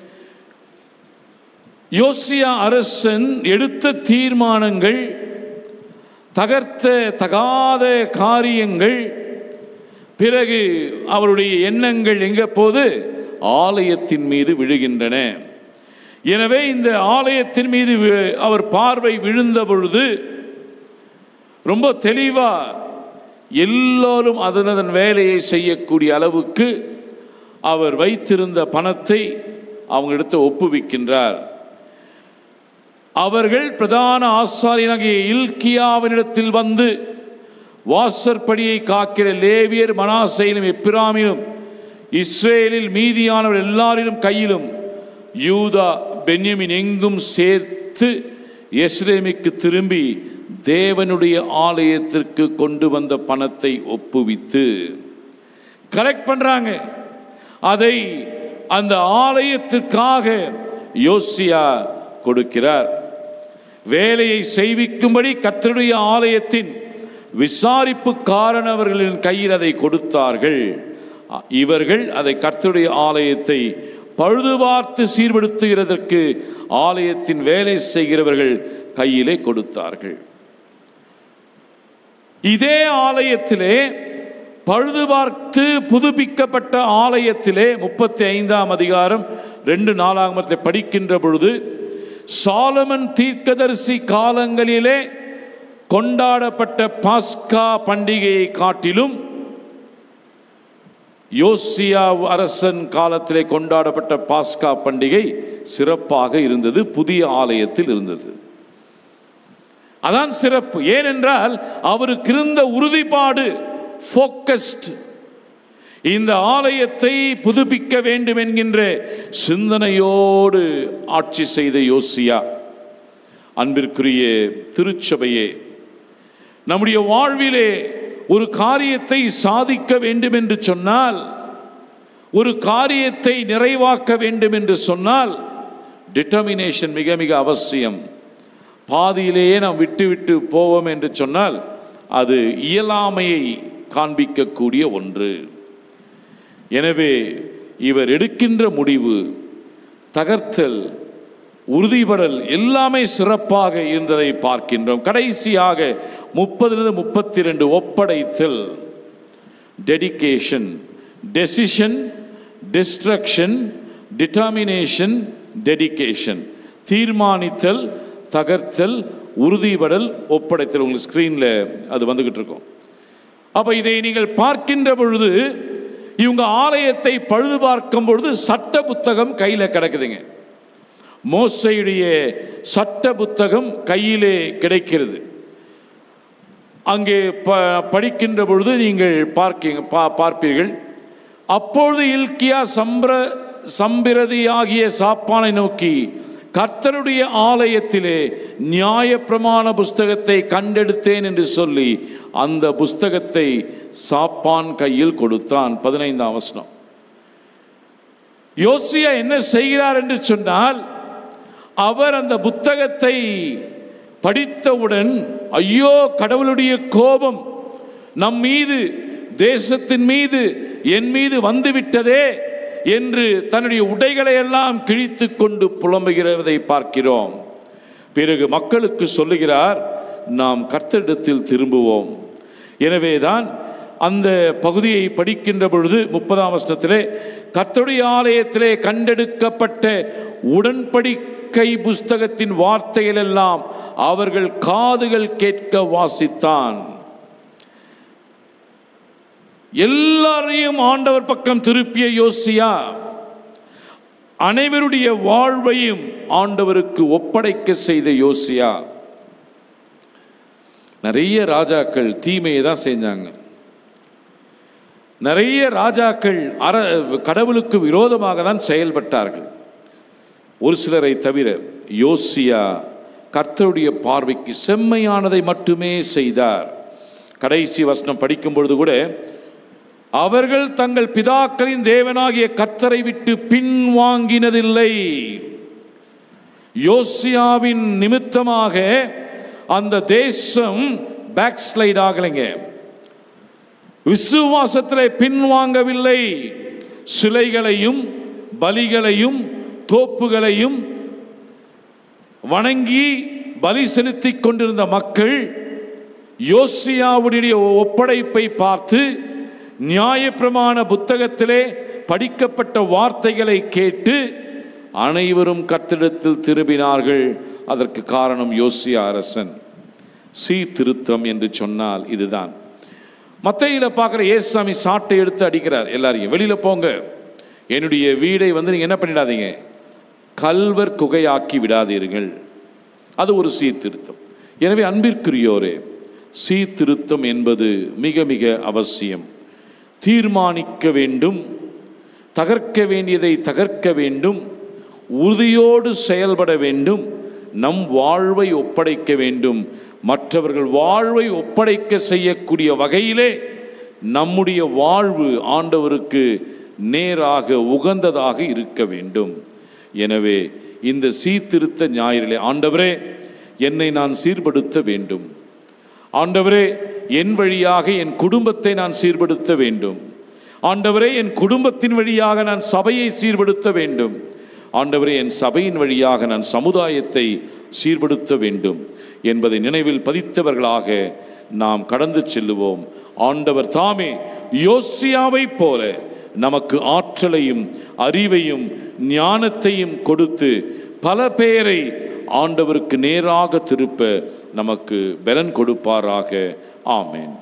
யோசியா அரசன் எடுத்த தீர்மானங்கள் தகர்த்த தகாத காரியங்கள் பிறகு அவருடைய எண்ணங்கள் எங்க போது ஆலயத்தின் மீது விழுகின்றன எனவே இந்த ஆலயத்தின் மீது வி- அவர் பார்வை விழுந்த பொழுது ரொம்ப தெளிவா எல்லோரும் அதன் அதன் வேலையை செய்யக்கூடிய அளவுக்கு அவர் வைத்திருந்த பணத்தை அவங்களிடத்தை ஒப்புவிக்கின்றார் அவர்கள் பிரதான ஆசாரியனாகிய இல்கியாவினிடத்தில் வந்து வாசற்படியை காக்கிற லேவியர் மனாசையிலும் எப்பிராமிலும் இஸ்ரேலில் மீதியானவர் எல்லாரிலும் கையிலும் யூதா பென்யமின் எங்கும் சேர்த்து எஸ்ரேமிக்கு திரும்பி தேவனுடைய ஆலயத்திற்கு கொண்டு வந்த பணத்தை ஒப்புவித்து கலெக்ட் பண்றாங்க அதை அந்த ஆலயத்திற்காக யோசியா கொடுக்கிறார் வேலையை செய்விக்கும்படி கர்த்தருடைய ஆலயத்தின் விசாரிப்பு காரணவர்களின் கையில் அதை கொடுத்தார்கள் அ- இவர்கள் அதை கர்த்தருடைய ஆலயத்தை பழுது பார்த்து சீர்படுத்துகிறதற்கு ஆலயத்தின் வேலை செய்கிறவர்கள் கையிலே கொடுத்தார்கள் இதே ஆலயத்திலே பழுது பார்த்து புதுப்பிக்கப்பட்ட ஆலயத்திலே முப்பத்தி ஐந்தாம் அதிகாரம் ரெண்டு நாளாகமத்தை படிக்கின்ற பொழுது சாலமன் தீர்க்கதரிசி காலங்களிலே கொண்டாடப்பட்ட பாஸ்கா பண்டிகையை காட்டிலும் யோசியா அரசன் காலத்திலே கொண்டாடப்பட்ட பாஸ்கா பண்டிகை சிறப்பாக இருந்தது புதிய ஆலயத்தில் இருந்தது அதான் சிறப்பு ஏனென்றால் அவருக்கு இருந்த உறுதிப்பாடு ஃபோக்கஸ்ட் இந்த ஆலயத்தை புதுப்பிக்க வேண்டும் என்கின்ற சிந்தனையோடு ஆட்சி செய்த யோசியா அன்பிற்குரிய திருச்சபையே நம்முடைய வாழ்விலே ஒரு காரியத்தை சாதிக்க வேண்டும் என்று சொன்னால் ஒரு காரியத்தை நிறைவாக்க வேண்டும் என்று சொன்னால் டிட்டர்மினேஷன் மிக மிக அவசியம் பாதியிலேயே நாம் விட்டு விட்டு போவோம் என்று சொன்னால் அது இயலாமையை காண்பிக்கக்கூடிய ஒன்று எனவே இவர் எடுக்கின்ற முடிவு தகர்த்தல் உறுதிபடல் எல்லாமே சிறப்பாக இருந்ததை பார்க்கின்றோம் கடைசியாக முப்பதிலிருந்து முப்பத்தி ரெண்டு ஒப்படைத்தல் dedication decision destruction determination dedication தீர்மானித்தல் தகர்த்தல் உறுதிபடல் ஒப்படைத்தல் உங்களுக்கு ஸ்க்ரீனில் அது வந்துக்கிட்டு இருக்கும் அப்போ இதை நீங்கள் பார்க்கின்ற பொழுது இவங்க ஆலயத்தை பழுது பார்க்கும் பொழுது சட்ட புத்தகம் கையில் கிடக்குதுங்க மோசையுடைய சட்ட புத்தகம் கையிலே கிடைக்கிறது அங்கே ப படிக்கின்ற பொழுது நீங்கள் பார்க்கீங்க பா பார்ப்பீர்கள் அப்பொழுது இல்கியா சம்பிர சம்பிரதியாகிய சாப்பானை நோக்கி கர்த்தருடைய ஆலயத்திலே நியாயப்பிரமாண புஸ்தகத்தை கண்டெடுத்தேன் என்று சொல்லி அந்த புஸ்தகத்தை சாப்பான் கையில் கொடுத்தான் பதினைந்தாம் வசனம் யோசியா என்ன செய்கிறார் என்று சொன்னால் அவர் அந்த புத்தகத்தை படித்தவுடன் ஐயோ கடவுளுடைய கோபம் நம் மீது தேசத்தின் மீது என் மீது வந்துவிட்டதே என்று தன்னுடைய உடைகளை எல்லாம் கிழித்து கொண்டு புலம்புகிறதை பார்க்கிறோம் பிறகு மக்களுக்கு சொல்லுகிறார் நாம் கர்த்தரிடத்தில் திரும்புவோம் எனவேதான் அந்த பகுதியை படிக்கின்ற பொழுது முப்பதாம் வருஷத்திலே கர்த்தருடைய ஆலயத்திலே கண்டெடுக்கப்பட்ட உடன்படிக்கை புஸ்தகத்தின் வார்த்தைகள் எல்லாம் அவர்கள் காதுகள் கேட்க வாசித்தான் எல்லாரையும் ஆண்டவர் பக்கம் திருப்பிய யோசியா அனைவருடைய வாழ்வையும் ஆண்டவருக்கு ஒப்படைக்க செய்த யோசியா நிறைய ராஜாக்கள் தீமையை தான் செஞ்சாங்க நிறைய ராஜாக்கள் அற கடவுளுக்கு விரோதமாக தான் செயல்பட்டார்கள் ஒரு சிலரை தவிர யோசியா கர்த்தருடைய பார்வைக்கு செம்மையானதை மட்டுமே செய்தார் கடைசி வசனம் படிக்கும் பொழுது கூட அவர்கள் தங்கள் பிதாக்களின் தேவனாகிய கர்த்தரை விட்டு பின்வாங்கினதில்லை யோசியாவின் நிமித்தமாக அந்த தேசம் பேக் ஸ்லைட் ஆகலைங்க விசுவாசத்திலே பின்வாங்கவில்லை சிலைகளையும் பலிகளையும் தோப்புகளையும் வணங்கி பலி செலுத்திக் கொண்டிருந்த மக்கள் யோசியாவுடைய ஒப்படைப்பை பார்த்து நியாயப்பிரமாண புத்தகத்திலே படிக்கப்பட்ட வார்த்தைகளை கேட்டு அனைவரும் கத்திடத்தில் திரும்பினார்கள் அதற்கு காரணம் யோசியா அரசன் சீர்திருத்தம் என்று சொன்னால் இதுதான் மத்தையில பார்க்குற ஏசாமி சாட்டை எடுத்து அடிக்கிறார் எல்லாரையும் வெளியில போங்க என்னுடைய வீடை வந்து நீங்க என்ன பண்ணிடாதீங்க கல்வர் குகையாக்கி விடாதீர்கள் அது ஒரு சீர்திருத்தம் எனவே அன்பிற்குரியோரே சீர்திருத்தம் என்பது மிக மிக அவசியம் தீர்மானிக்க வேண்டும் தகர்க்க வேண்டியதை தகர்க்க வேண்டும் உறுதியோடு செயல்பட வேண்டும் நம் வாழ்வை ஒப்படைக்க வேண்டும் மற்றவர்கள் வாழ்வை ஒப்படைக்க செய்யக்கூடிய வகையிலே நம்முடைய வாழ்வு ஆண்டவருக்கு நேராக உகந்ததாக இருக்க வேண்டும் எனவே இந்த சீர்திருத்த ஞாயிறிலே ஆண்டவரே என்னை நான் சீர்படுத்த வேண்டும் ஆண்டவரே என் வழியாக என் குடும்பத்தை நான் சீர்படுத்த வேண்டும் ஆண்டவரே என் குடும்பத்தின் வழியாக நான் சபையை சீர்படுத்த வேண்டும் ஆண்டவரே என் சபையின் வழியாக நான் சமுதாயத்தை சீர்படுத்த வேண்டும் என்பதை நினைவில் பதித்தவர்களாக நாம் கடந்து செல்லுவோம் ஆண்டவர் தாமே யோசியாவை போல நமக்கு ஆற்றலையும் அறிவையும் ஞானத்தையும் கொடுத்து பல பேரை ஆண்டவருக்கு நேராக திருப்ப நமக்கு பலன் கொடுப்பாராக ஆமேன்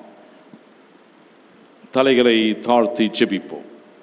தலைகளை தாழ்த்தி செபிப்போம்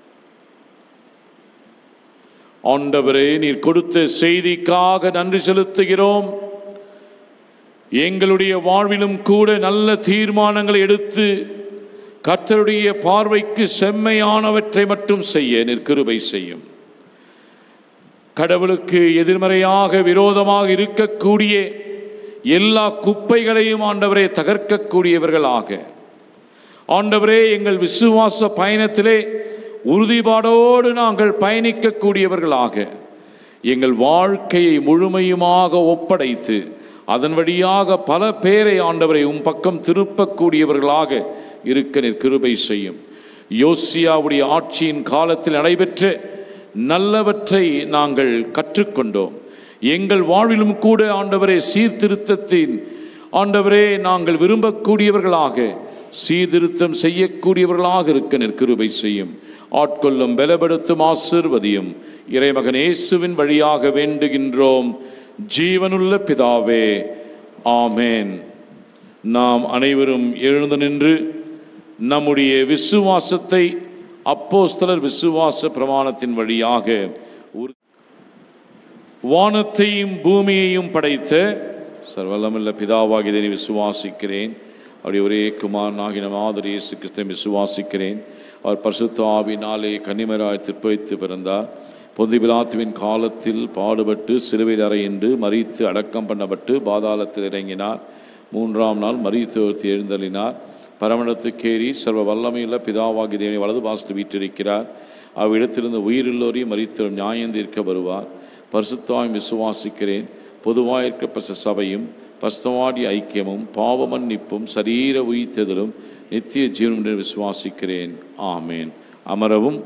ஆண்டவரே நீர் கொடுத்த செய்திக்காக நன்றி செலுத்துகிறோம் எங்களுடைய வாழ்விலும் கூட நல்ல தீர்மானங்களை எடுத்து கர்த்தருடைய பார்வைக்கு செம்மையானவற்றை மட்டும் செய்ய நிற்கிருபை செய்யும் கடவுளுக்கு எதிர்மறையாக விரோதமாக இருக்கக்கூடிய எல்லா குப்பைகளையும் ஆண்டவரே தகர்க்கக்கூடியவர்களாக ஆண்டவரே எங்கள் விசுவாச பயணத்திலே உறுதிப்பாடோடு நாங்கள் பயணிக்கக்கூடியவர்களாக எங்கள் வாழ்க்கையை முழுமையுமாக ஒப்படைத்து அதன் வழியாக பல பேரை ஆண்டவரை உம் பக்கம் திருப்பக்கூடியவர்களாக இருக்க நிற்கிருபை செய்யும் யோசியாவுடைய ஆட்சியின் காலத்தில் நடைபெற்ற நல்லவற்றை நாங்கள் கற்றுக்கொண்டோம் எங்கள் வாழ்விலும் கூட ஆண்டவரே சீர்திருத்தத்தின் ஆண்டவரே நாங்கள் விரும்பக்கூடியவர்களாக சீர்திருத்தம் செய்யக்கூடியவர்களாக இருக்க நிற்கிருபை செய்யும் ஆட்கொள்ளும் பலப்படுத்தும் ஆசிர்வதியும் இறைமகன் இயேசுவின் வழியாக வேண்டுகின்றோம் ஜீவனுள்ள பிதாவே ஆமேன் நாம் அனைவரும் எழுந்து நின்று நம்முடைய விசுவாசத்தை அப்போஸ்தலர் விசுவாச பிரமாணத்தின் வழியாக உறு- வானத்தையும் பூமியையும் படைத்த சர்வல்லமுள்ள பிதாவாகி இதனை விசுவாசிக்கிறேன் அவருடைய ஒரே குமாரனாகின மாதிரி இயேசு கிறிஸ்துவை விசுவாசிக்கிறேன் அவர் பரிசுத்த ஆவினாலே கன்னிமராய் திருப்பவித்து பிறந்தார் பொந்தி பிலாத்துவின் காலத்தில் பாடுபட்டு சிலுவையில் அறையின்று மறித்து அடக்கம் பண்ணப்பட்டு பாதாளத்தில் இறங்கினார் மூன்றாம் நாள் மறித்து எழுந்தள்ளினார் பரமணத்துக்கேறி சர்வ வல்லமையுள்ள பிதாவாகி தேவனை வலது பாசத்து வீற்றிருக்கிறார் அவ்விடத்திலிருந்து உயிரில்லோரையும் மறித்தோர் நியாயந்தீர்க்க வருவார் பரிசுத்தாய் விசுவாசிக்கிறேன் பொதுவாயிருக்கப்பட்ட சபையும் பஸ்தவாடி ஐக்கியமும் பாவ மன்னிப்பும் சரீர உயிர்த்தெதலும் நித்திய ஜீவனம் என்று விசுவாசிக்கிறேன் ஆமேன் அமரவும்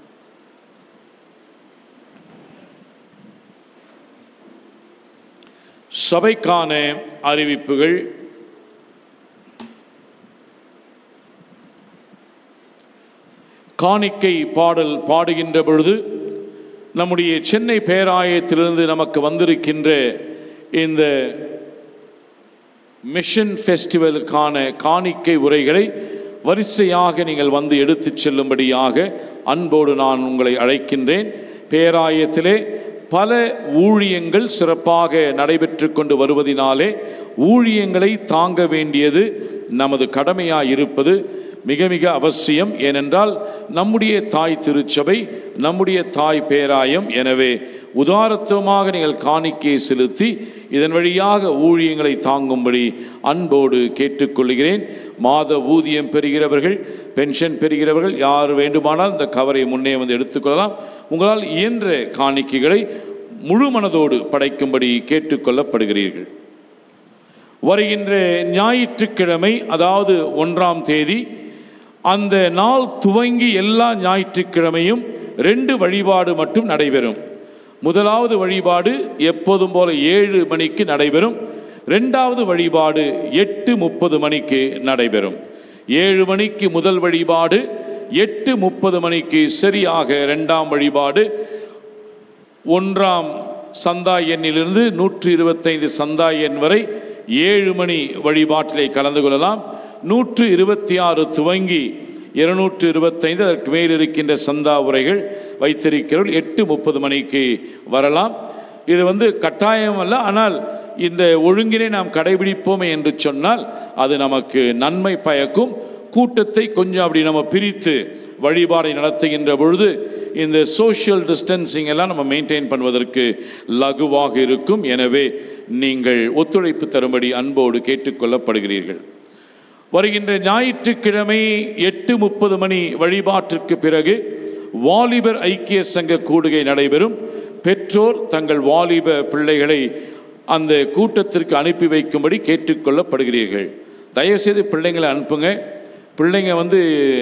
சபைக்கான அறிவிப்புகள் காணிக்கை பாடல் பாடுகின்ற பொழுது நம்முடைய சென்னை பேராயத்திலிருந்து நமக்கு வந்திருக்கின்ற இந்த மிஷன் ஃபெஸ்டிவலுக்கான காணிக்கை உரைகளை வரிசையாக நீங்கள் வந்து எடுத்துச் செல்லும்படியாக அன்போடு நான் உங்களை அழைக்கின்றேன் பேராயத்திலே பல ஊழியங்கள் சிறப்பாக நடைபெற்று கொண்டு வருவதினாலே ஊழியங்களை தாங்க வேண்டியது நமது கடமையாக இருப்பது மிக மிக அவசியம் ஏனென்றால் நம்முடைய தாய் திருச்சபை நம்முடைய தாய் பேராயம் எனவே உதாரத்துவமாக நீங்கள் காணிக்கையை செலுத்தி இதன் வழியாக ஊழியங்களை தாங்கும்படி அன்போடு கேட்டுக்கொள்கிறேன் மாத ஊதியம் பெறுகிறவர்கள் பென்ஷன் பெறுகிறவர்கள் யார் வேண்டுமானால் இந்த கவரை முன்னே வந்து எடுத்துக்கொள்ளலாம் உங்களால் இயன்ற காணிக்கைகளை முழு மனதோடு படைக்கும்படி கேட்டுக்கொள்ளப்படுகிறீர்கள் வருகின்ற ஞாயிற்றுக்கிழமை அதாவது ஒன்றாம் தேதி அந்த நாள் துவங்கி எல்லா ஞாயிற்றுக்கிழமையும் ரெண்டு வழிபாடு மட்டும் நடைபெறும் முதலாவது வழிபாடு எப்போதும் போல ஏழு மணிக்கு நடைபெறும் ரெண்டாவது வழிபாடு எட்டு முப்பது மணிக்கு நடைபெறும் ஏழு மணிக்கு முதல் வழிபாடு எட்டு முப்பது மணிக்கு சரியாக ரெண்டாம் வழிபாடு ஒன்றாம் சந்தா எண்ணிலிருந்து நூற்றி இருபத்தைந்து சந்தா எண் வரை ஏழு மணி வழிபாட்டிலே கலந்து கொள்ளலாம் நூற்று இருபத்தி ஆறு துவங்கி இருநூற்று இருபத்தைந்து அதற்கு மேல் இருக்கின்ற சந்தா உரைகள் வைத்திருக்கிறோம் எட்டு முப்பது மணிக்கு வரலாம் இது வந்து கட்டாயம் அல்ல ஆனால் இந்த ஒழுங்கினை நாம் கடைபிடிப்போமே என்று சொன்னால் அது நமக்கு நன்மை பயக்கும் கூட்டத்தை கொஞ்சம் அப்படி நம்ம பிரித்து வழிபாடை நடத்துகின்ற பொழுது இந்த சோஷியல் டிஸ்டன்சிங் எல்லாம் நம்ம மெயின்டைன் பண்ணுவதற்கு லகுவாக இருக்கும் எனவே நீங்கள் ஒத்துழைப்பு தரும்படி அன்போடு கேட்டுக்கொள்ளப்படுகிறீர்கள் வருகின்ற ஞாயிற்றுக்கிழமை எட்டு முப்பது மணி வழிபாட்டிற்கு பிறகு வாலிபர் ஐக்கிய சங்க கூடுகை நடைபெறும் பெற்றோர் தங்கள் வாலிப பிள்ளைகளை அந்த கூட்டத்திற்கு அனுப்பி வைக்கும்படி கேட்டுக்கொள்ளப்படுகிறீர்கள் தயவுசெய்து பிள்ளைங்களை அனுப்புங்க பிள்ளைங்க வந்து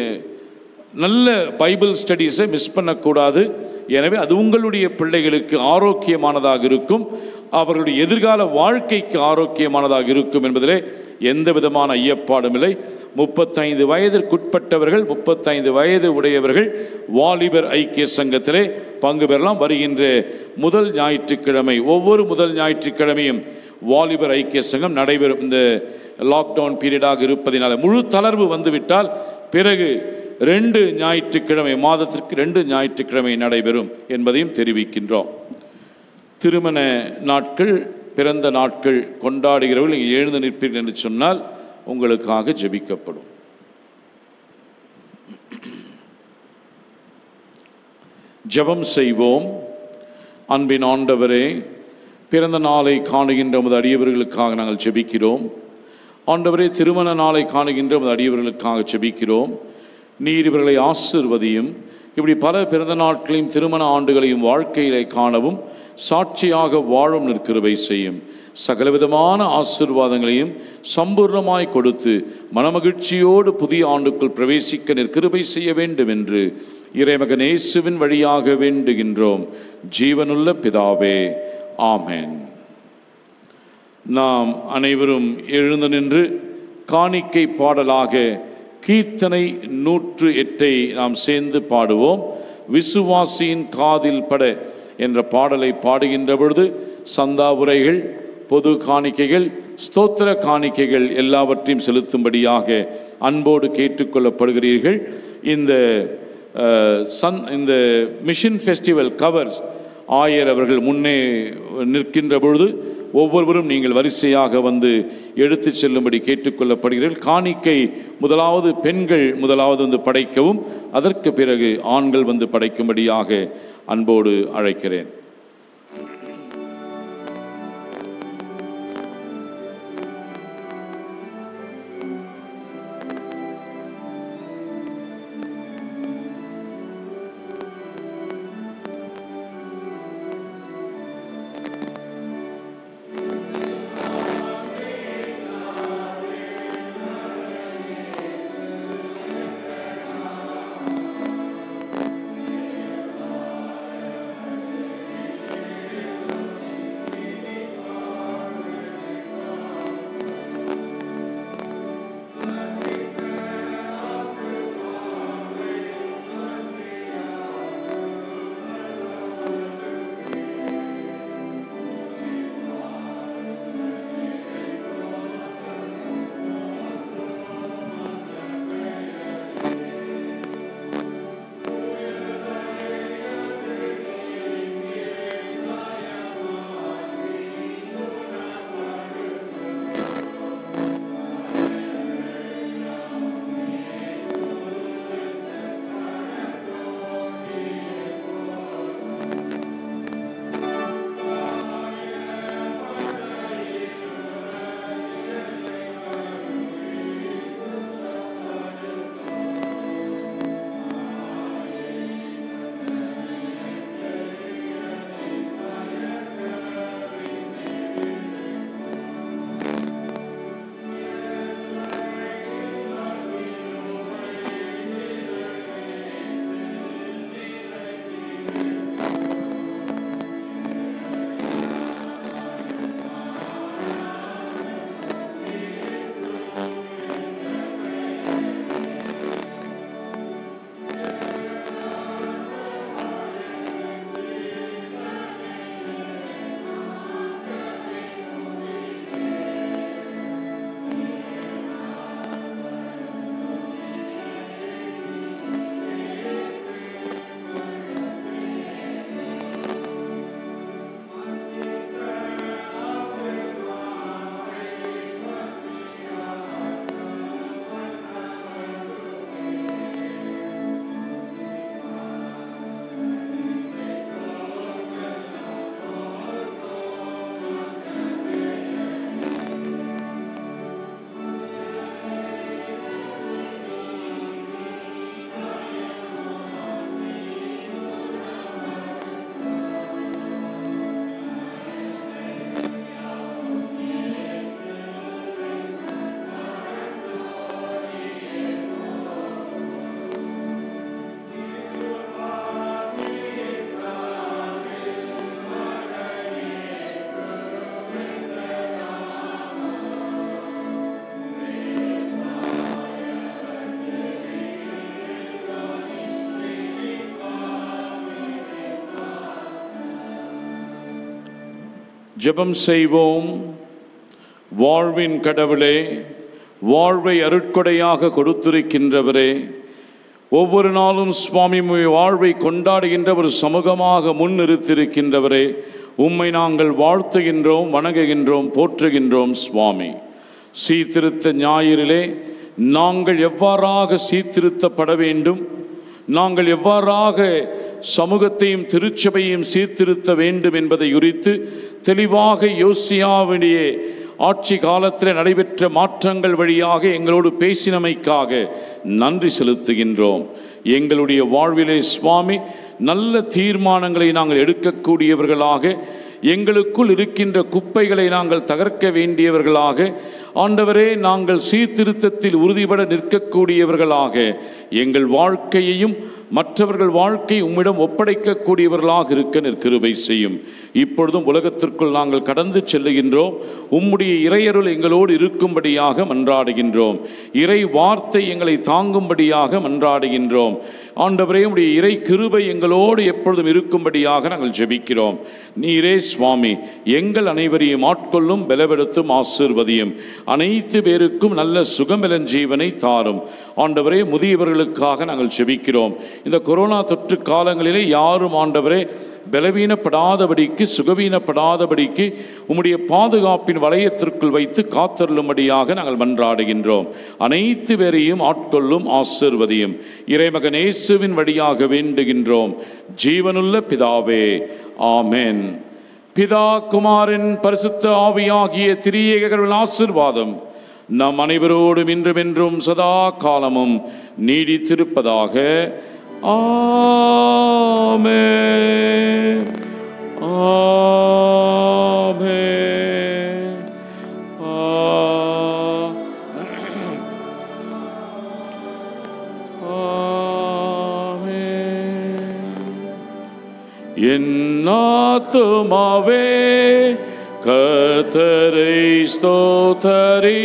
நல்ல பைபிள் ஸ்டடீஸை மிஸ் பண்ணக்கூடாது எனவே அது உங்களுடைய பிள்ளைகளுக்கு ஆரோக்கியமானதாக இருக்கும் அவர்களுடைய எதிர்கால வாழ்க்கைக்கு ஆரோக்கியமானதாக இருக்கும் என்பதிலே எந்த விதமான ஐயப்பாடும் இல்லை முப்பத்தைந்து வயதிற்குட்பட்டவர்கள் முப்பத்தைந்து வயது உடையவர்கள் வாலிபர் ஐக்கிய சங்கத்திலே பங்கு பெறலாம் வருகின்ற முதல் ஞாயிற்றுக்கிழமை ஒவ்வொரு முதல் ஞாயிற்றுக்கிழமையும் வாலிபர் ஐக்கிய சங்கம் நடைபெறும் இந்த லாக்டவுன் பீரியடாக இருப்பதினால முழு தளர்வு வந்துவிட்டால் பிறகு ரெண்டு ஞாயிற்றுக்கிழமை மாதத்திற்கு ரெண்டு ஞாயிற்றுக்கிழமை நடைபெறும் என்பதையும் தெரிவிக்கின்றோம் திருமண நாட்கள் பிறந்த நாட்கள் கொண்டாடுகிறவர்கள் நீங்கள் எழுந்து நிற்பீர்கள் என்று சொன்னால் உங்களுக்காக ஜெபிக்கப்படும் ஜெபம் செய்வோம் அன்பின் ஆண்டவரே பிறந்த நாளை காணுகின்ற உமது அடியவர்களுக்காக நாங்கள் ஜெபிக்கிறோம் ஆண்டவரே திருமண நாளை காணுகின்ற உமது அடியவர்களுக்காக ஜெபிக்கிறோம் நீர் இவர்களை ஆசிர்வதியும் இப்படி பல பிறந்த நாட்களையும் திருமண ஆண்டுகளையும் வாழ்க்கையிலே காணவும் சாட்சியாக வாழும் நிற்கிறவை செய்யும் சகலவிதமான ஆசிர்வாதங்களையும் சம்பூர்ணமாய் கொடுத்து மனமகிழ்ச்சியோடு புதிய ஆண்டுக்குள் பிரவேசிக்க நிற்கிருபை செய்ய வேண்டும் என்று இறைமகன் இயேசுவின் வழியாக வேண்டுகின்றோம் ஜீவனுள்ள பிதாவே ஆமென் நாம் அனைவரும் எழுந்து நின்று காணிக்கை பாடலாக கீர்த்தனை நூற்று எட்டை நாம் சேர்ந்து பாடுவோம் விசுவாசியின் காதில் பட என்ற பாடலை பாடுகின்ற பொழுது சந்தா உரைகள் பொது காணிக்கைகள் ஸ்தோத்திர காணிக்கைகள் எல்லாவற்றையும் செலுத்தும்படியாக அன்போடு கேட்டுக்கொள்ளப்படுகிறீர்கள் இந்த அஹ், சன் இந்த மிஷன் ஃபெஸ்டிவல் கவர்ஸ் ஆயர் அவர்கள் முன்னே நிற்கின்ற பொழுது ஒவ்வொருவரும் நீங்கள் வரிசையாக வந்து எடுத்துச் செல்லும்படி கேட்டுக்கொள்ளப்படுகிறீர்கள் காணிக்கை முதலாவது பெண்கள் முதலாவது வந்து படைக்கவும் அதற்கு பிறகு ஆண்கள் வந்து படைக்கும்படியாக அன்போடு அழைக்கிறேன் ஜெபம் செய்வோம் வாழ்வின் கடவுளே வாழ்வை அருட்கொடையாக கொடுத்திருக்கின்றவரே ஒவ்வொரு நாளும் சுவாமி உம்முடைய வாழ்வை கொண்டாடுகின்ற ஒரு சமூகமாக முன்னிறுத்திருக்கின்றவரே உம்மை நாங்கள் வாழ்த்துகின்றோம் வணங்குகின்றோம் போற்றுகின்றோம் சுவாமி சீர்திருத்த ஞாயிறிலே நாங்கள் எவ்வாறாக சீர்திருத்தப்பட வேண்டும் நாங்கள் எவ்வாறாக சமூகத்தையும் திருச்சபையும் சீர்திருத்த வேண்டும் என்பதை குறித்து தெளிவாக யோசியாவுடைய ஆட்சி காலத்தில் நடைபெற்ற மாற்றங்கள் வழியாக எங்களோடு பேசினமைக்காக நன்றி செலுத்துகின்றோம் எங்களுடைய வாழ்விலே சுவாமி நல்ல தீர்மானங்களை நாங்கள் எடுக்கக்கூடியவர்களாக எங்களுக்குள் இருக்கின்ற குப்பைகளை நாங்கள் தகர்க்க வேண்டியவர்களாக ஆண்டவரே நாங்கள் சீர்திருத்தத்தில் உறுதிபட நிற்கக்கூடியவர்களாக எங்கள் வாழ்க்கையையும் மற்றவர்கள் வாழ்க்கை உம்மிடம் ஒப்படைக்கக்கூடியவர்களாக இருக்க நிற்கிருபை செய்யும் இப்பொழுதும் உலகத்திற்குள் நாங்கள் கடந்து செல்லுகின்றோம் உம்முடைய இறையருள் எங்களோடு இருக்கும்படியாக மன்றாடுகின்றோம் இறை வார்த்தை எங்களை தாங்கும்படியாக மன்றாடுகின்றோம் ஆண்டவரே உடைய இறை கிருபை எங்களோடு எப்பொழுதும் இருக்கும்படியாக நாங்கள் ஜெபிக்கிறோம் நீரே சுவாமி எங்கள் அனைவரையும் ஆட்கொள்ளும் பலவெடுத்தும் ஆசிர்வதியும் அனைத்து பேருக்கும் நல்ல சுகமெலஞ்சீவனை தாரும் ஆண்டவரே முதியவர்களுக்காக நாங்கள் ஜெபிக்கிறோம் இந்த கொரோனா தொற்று காலங்களிலே யாரும் ஆண்டவரே பலவீனப்படாதபடிக்கு சுகவீனப்படாதபடிக்கு உம்முடைய பாதுகாப்பின் வளையத்திற்குள் வைத்து காத்தருளும்படியாக நாங்கள் மன்றாடுகின்றோம் அனைத்து பேரையும் ஆட்கொள்ளும் ஆசிர்வதியும் இறைமகன் இயேசுவின் வழியாக வேண்டுகின்றோம் ஜீவனுள்ள பிதாவே ஆமென் பிதா குமாரின் பரிசுத்த ஆவியாகிய திரியேகர்களின் ஆசிர்வாதம் நம் அனைவரோடும் இன்றும் என்றும் சதா காலமும் நீடித்திருப்பதாக ஆமென் ஆமென் ஆமென் என் ஆத்துமாவே கர்த்தரை ஸ்தோத்தரி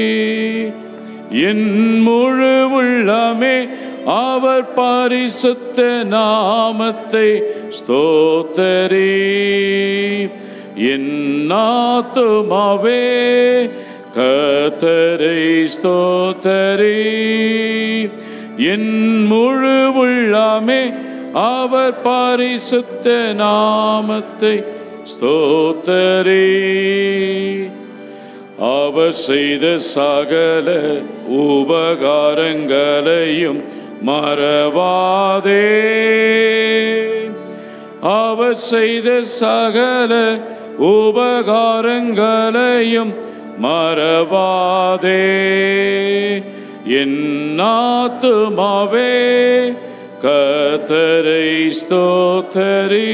என் முழு உள்ளமே அவர் பரிசுத்த நாமத்தை ஸ்தோத்தரி என் ஆத்துமாவே கர்த்தரை ஸ்தோத்தரி என் முழு உள்ளமே அவர் பரிசுத்த நாமத்தை ஸ்தோத்தரி அவர் செய்த சகல உபகாரங்களையும் மறவாதே அவர் செய்த சகல உபகாரங்களையும் மறவாதே என் ஆத்துமாவே கத்தரை ஸ்தோத்தரி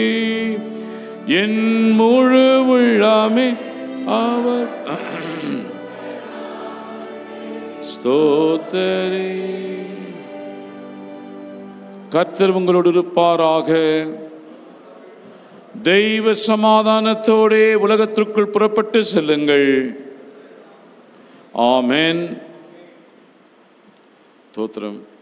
என் முழு உள்ளாமே அவர் ஸ்தோத்தரி கர்த்தர் உங்களோடு இருப்பாராக தெய்வ சமாதானத்தோடே உலகத்திற்குள் புறப்பட்டு செல்லுங்கள் ஆமென் தோத்திரம்